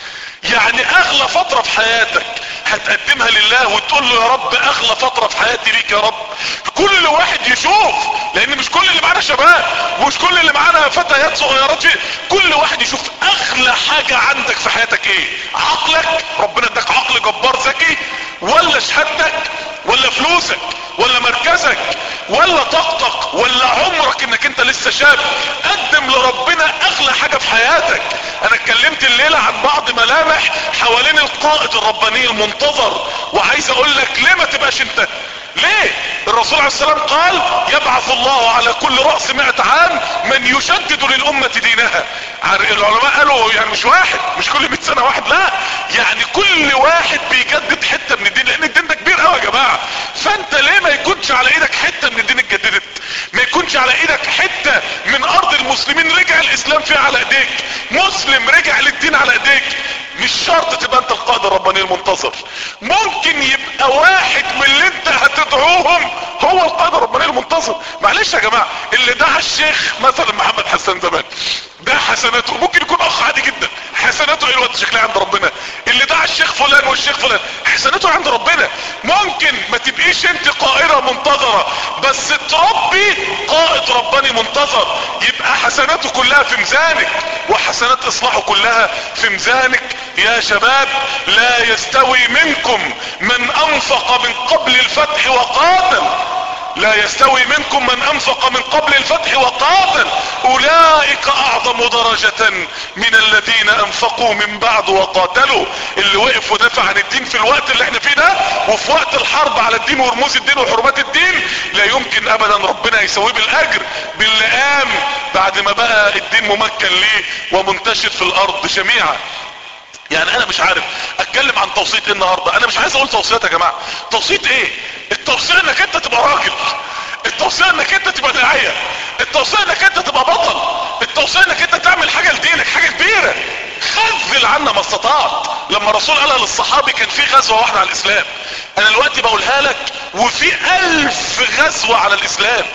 يعني اغلى فترة في حياتك هتقدمها لله وتقول له يا رب اغلى فترة في حياتي ليك يا رب كل واحد يشوف لان مش كل اللي معانا شباب ومش كل اللي معانا فتيات صغيرات في كل واحد يشوف اغلى حاجة عندك في حياتك ايه عقلك ربنا اداك عقل جبار ذكي ولا شهادتك ولا فلوسك ولا مركزك ولا طاقتك ولا عمرك انك انت لسه شاب قدم لربنا اغلى حاجة في حياتك انا اتكلمت الليلة عن بعض ملامح حوالين القائد الرباني المنتظر وعايز اقول لك ليه ما تبقاش انت ليه الرسول عليه السلام قال يبعث الله على كل رأس مئة عام من يشدد للأمة دينها العلماء قالوا يعني مش واحد مش كل مئة سنة واحد لا يعني كل واحد بيجدد حتة من الدين لان الدين ده كبير قوي يا جماعة فانت ليه ما يكونش على ايدك حتة من الدين اتجددت ما يكونش على ايدك حتة من ارض المسلمين رجع الاسلام فيها على ايديك مسلم رجع للدين على ايديك مش شرط تبقى انت القائد الرباني المنتظر ممكن يبقى واحد من اللي انت هتدعوهم هو القائد الرباني المنتظر معلش يا جماعة اللي دعا الشيخ مثلا محمد حسان زمان ده حسناته ممكن يكون اخ عادي جدا حسناته ايه الوقت شكلها عند ربنا اللي دعا الشيخ فلان والشيخ فلان حسناته عند ربنا ممكن ما تبقيش انت قائدة منتظرة بس تربي قائد رباني منتظر يبقى حسناته كلها في ميزانك وحسنات اصلاحه كلها في ميزانك يا شباب لا يستوي منكم من انفق من قبل الفتح وقاتل لا يستوي منكم من انفق من قبل الفتح وقاتل اولئك اعظم درجة من الذين انفقوا من بعد وقاتلوا اللي وقف ودافع عن الدين في الوقت اللي احنا فيه ده وفي وقت الحرب على الدين ورموز الدين وحرمات الدين لا يمكن ابدا ربنا يسويه بالاجر باللي قام بعد ما بقى الدين ممكن ليه ومنتشر في الارض جميعا يعني انا مش عارف اتكلم عن توصية ايه النهاردة انا مش عايز اقول توصيات يا جماعة توصية ايه التوصية انك انت تبقى راجل التوصية انك انت تبقى داعية التوصية انك انت تبقى بطل التوصية انك انت تعمل حاجة لدينك حاجة كبيرة خذل عنا ما استطعت لما الرسول قالها للصحابي كان في غزوة واحدة على الاسلام انا دلوقتي بقولها لك وفي الف غزوة على الاسلام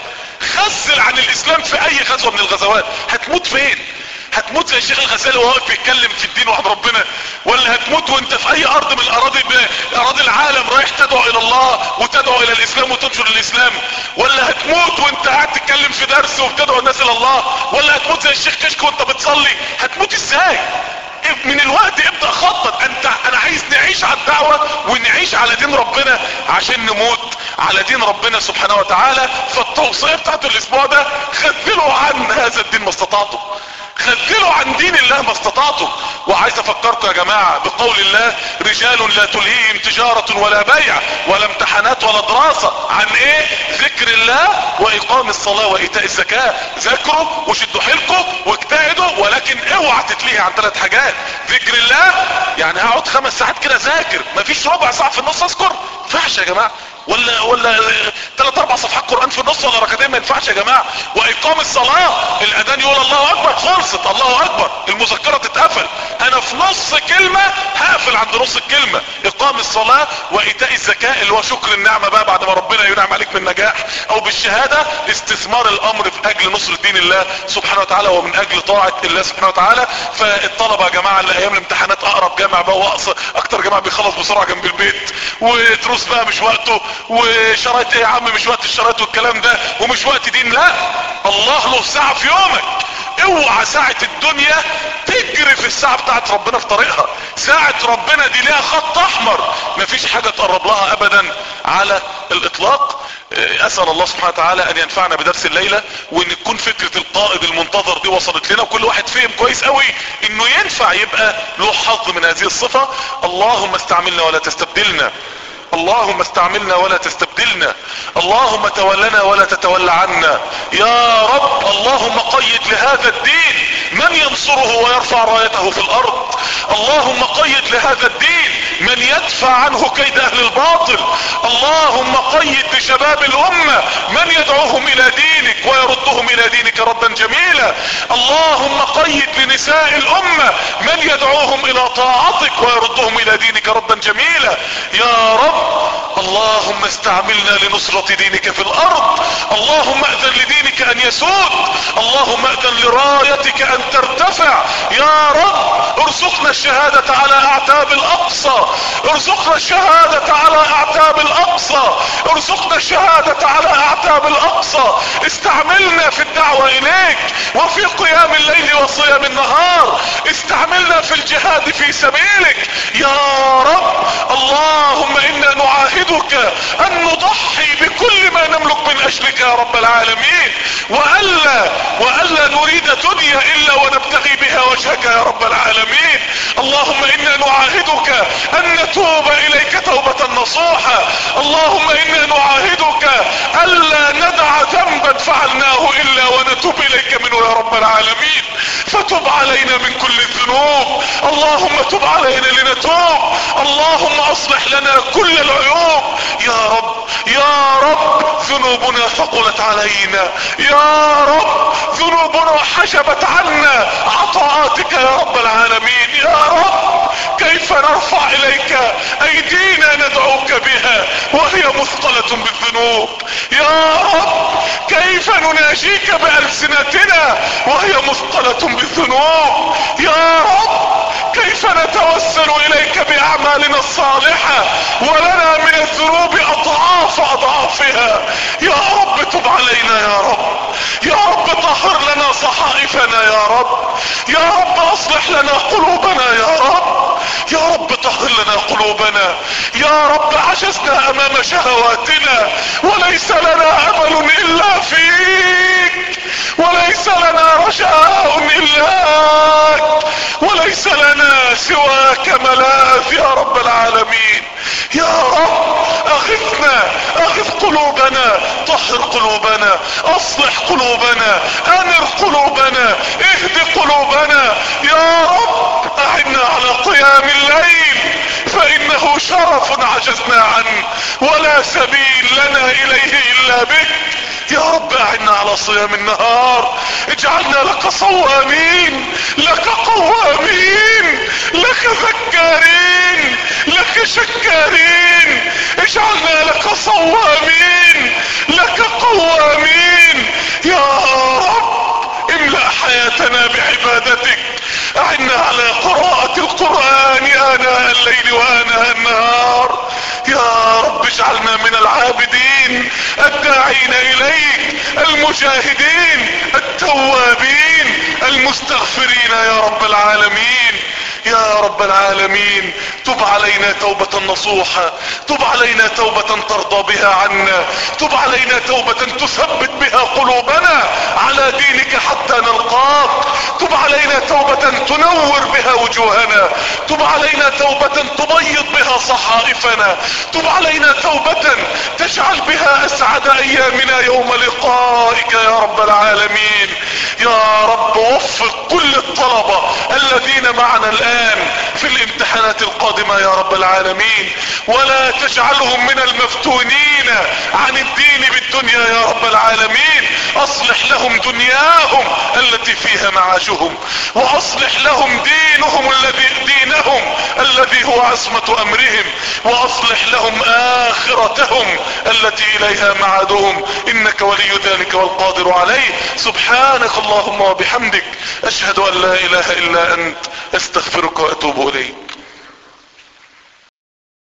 خذل عن الاسلام في اي غزوة من الغزوات هتموت فين هتموت زي الشيخ الغزالي وهو واقف بيتكلم في الدين وعن ربنا ولا هتموت وانت في اي ارض من الاراضي اراضي العالم رايح تدعو الى الله وتدعو الى الاسلام وتنشر الاسلام ولا هتموت وانت قاعد تتكلم في درس وبتدعو الناس الى الله ولا هتموت زي الشيخ كشك وانت بتصلي هتموت ازاي من الوقت ابدأ خطط انت انا عايز نعيش على الدعوة ونعيش على دين ربنا عشان نموت على دين ربنا سبحانه وتعالى فالتوصية بتاعت الاسبوع ده خذلوا عن هذا الدين ما استطعتم خذلوا عن دين الله ما استطعتم وعايز افكركم يا جماعة بقول الله رجال لا تلهيهم تجارة ولا بيع ولا امتحانات ولا دراسة عن ايه ذكر الله واقام الصلاة وايتاء الزكاة ذكروا وشدوا حيلكم واجتهدوا ولكن اوعى تتلهي عن ثلاث حاجات ذكر الله يعني هقعد خمس ساعات كده ذاكر مفيش ربع ساعة في النص اذكر ينفعش يا جماعة ولا ولا ثلاث اربع صفحات قرآن في النص ولا ركعتين ما ينفعش يا جماعة واقام الصلاة الاذان يقول الله اكبر خلصت الله اكبر المذكرة تتقفل انا في نص كلمة هقفل عند نص الكلمة اقام الصلاة وايتاء الزكاة اللي هو شكر النعمة بقى بعد ما ربنا ينعم عليك بالنجاح او بالشهادة استثمار الامر في اجل نصر دين الله سبحانه وتعالى ومن اجل طاعة الله سبحانه وتعالى فالطلبة يا جماعة اللي ايام الامتحانات اقرب جامع بقى واقصى اكتر جامع بيخلص بسرعة جنب البيت ودروس بقى مش وقته وشرايط ايه يا عم مش وقت الشرايط والكلام ده ومش وقت دين لا الله له ساعة في يومك اوعى ساعة الدنيا تجري في الساعة بتاعت ربنا في طريقها ساعة ربنا دي ليها خط احمر مفيش حاجة تقرب لها ابدا على الاطلاق اسأل الله سبحانه وتعالى ان ينفعنا بدرس الليلة وان تكون فكرة القائد المنتظر دي وصلت لنا وكل واحد فهم كويس قوي انه ينفع يبقى له حظ من هذه الصفة اللهم استعملنا ولا تستبدلنا اللهم استعملنا ولا تستبدلنا اللهم تولنا ولا تتولى عنا يا رب اللهم قيد لهذا الدين من ينصره ويرفع رايته في الارض اللهم قيد لهذا الدين من يدفع عنه كيد اهل الباطل اللهم قيد لشباب الامة من يدعوهم الى دينك ويردهم الى دينك ردا جميلا اللهم قيد لنساء الامة من يدعوهم الى طاعتك ويردهم الى دينك ردا جميلا يا رب اللهم استعملنا لنصرة دينك في الارض اللهم اذن لدينك ان يسود اللهم اذن لرايتك ان ترتفع يا رب ارزقنا الشهادة على اعتاب الاقصى ارزقنا الشهادة على اعتاب الاقصى ارزقنا الشهادة على اعتاب الاقصى استعملنا في الدعوة اليك وفي قيام الليل وصيام النهار استعملنا في الجهاد في سبيلك يا رب اللهم انا نعاهدك ان نضحي بكل ما نملك من اجلك يا رب العالمين والا والا نريد دنيا الا ونبتغي بها وجهك يا رب العالمين اللهم انا نعاهدك ان نتوب اليك توبة نصوحة اللهم انا نعاهدك الا ندع ذنبا فعلناه الا ونتوب اليك منه يا رب العالمين فتب علينا من كل الذنوب اللهم تب علينا لنتوب اللهم اصلح لنا كل العيوب يا رب يا رب ذنوبنا ثقلت علينا يا رب ذنوبنا حجبت عنا عطاءاتك يا رب العالمين يا رب كيف نرفع اليك ايدينا ندعوك بها وهي مثقلة بالذنوب يا رب كيف نناجيك بألسنتنا وهي مثقلة بالذنوب يا رب كيف نتوسل اليك باعمالنا الصالحة ولنا من الذنوب اضعاف اضعافها يا رب تب علينا يا رب يا رب طهر لنا صحائفنا يا رب يا رب اصلح لنا قلوبنا يا رب يا رب طهر لنا قلوبنا يا رب عجزنا امام شهواتنا وليس لنا امل الا فيك وليس لنا رجاء الاك وليس لنا سواك ملاذ يا رب العالمين يا رب اغثنا اغث قلوبنا طهر قلوبنا اصلح قلوبنا انر قلوبنا اهد قلوبنا يا رب اعنا على قيام الليل فانه شرف عجزنا عنه ولا سبيل لنا اليه الا بك يا رب اعنا على صيام النهار اجعلنا لك صوامين لك قوامين لك ذكارين لك شكارين اجعلنا لك صوامين لك قوامين يا رب املأ حياتنا بعبادتك اعنا على قراءة القرآن آناء الليل وآناء النهار يا رب اجعلنا من العابدين الداعين اليك المجاهدين التوابين المستغفرين يا رب العالمين يا رب العالمين تب علينا توبة نصوحة تب علينا توبة ترضى بها عنا تب علينا توبة تثبت بها قلوبنا على دينك حتى نلقاك تب علينا توبة تنور بها وجوهنا تب علينا توبة تبيض بها صحائفنا تب علينا توبة تجعل بها اسعد ايامنا يوم لقائك يا رب العالمين يا رب وفق كل الطلبة الذين معنا الان في الامتحانات القادمة يا رب العالمين ولا تجعلهم من المفتونين عن الدين بالدنيا يا رب العالمين اصلح لهم دنياهم التي فيها معاشهم واصلح لهم دينهم الذي دينهم الذي هو عصمة امرهم واصلح لهم اخرتهم التي اليها معادهم انك ولي ذلك والقادر عليه سبحانك اللهم وبحمدك اشهد ان لا اله الا انت استغفرك واتوب اليك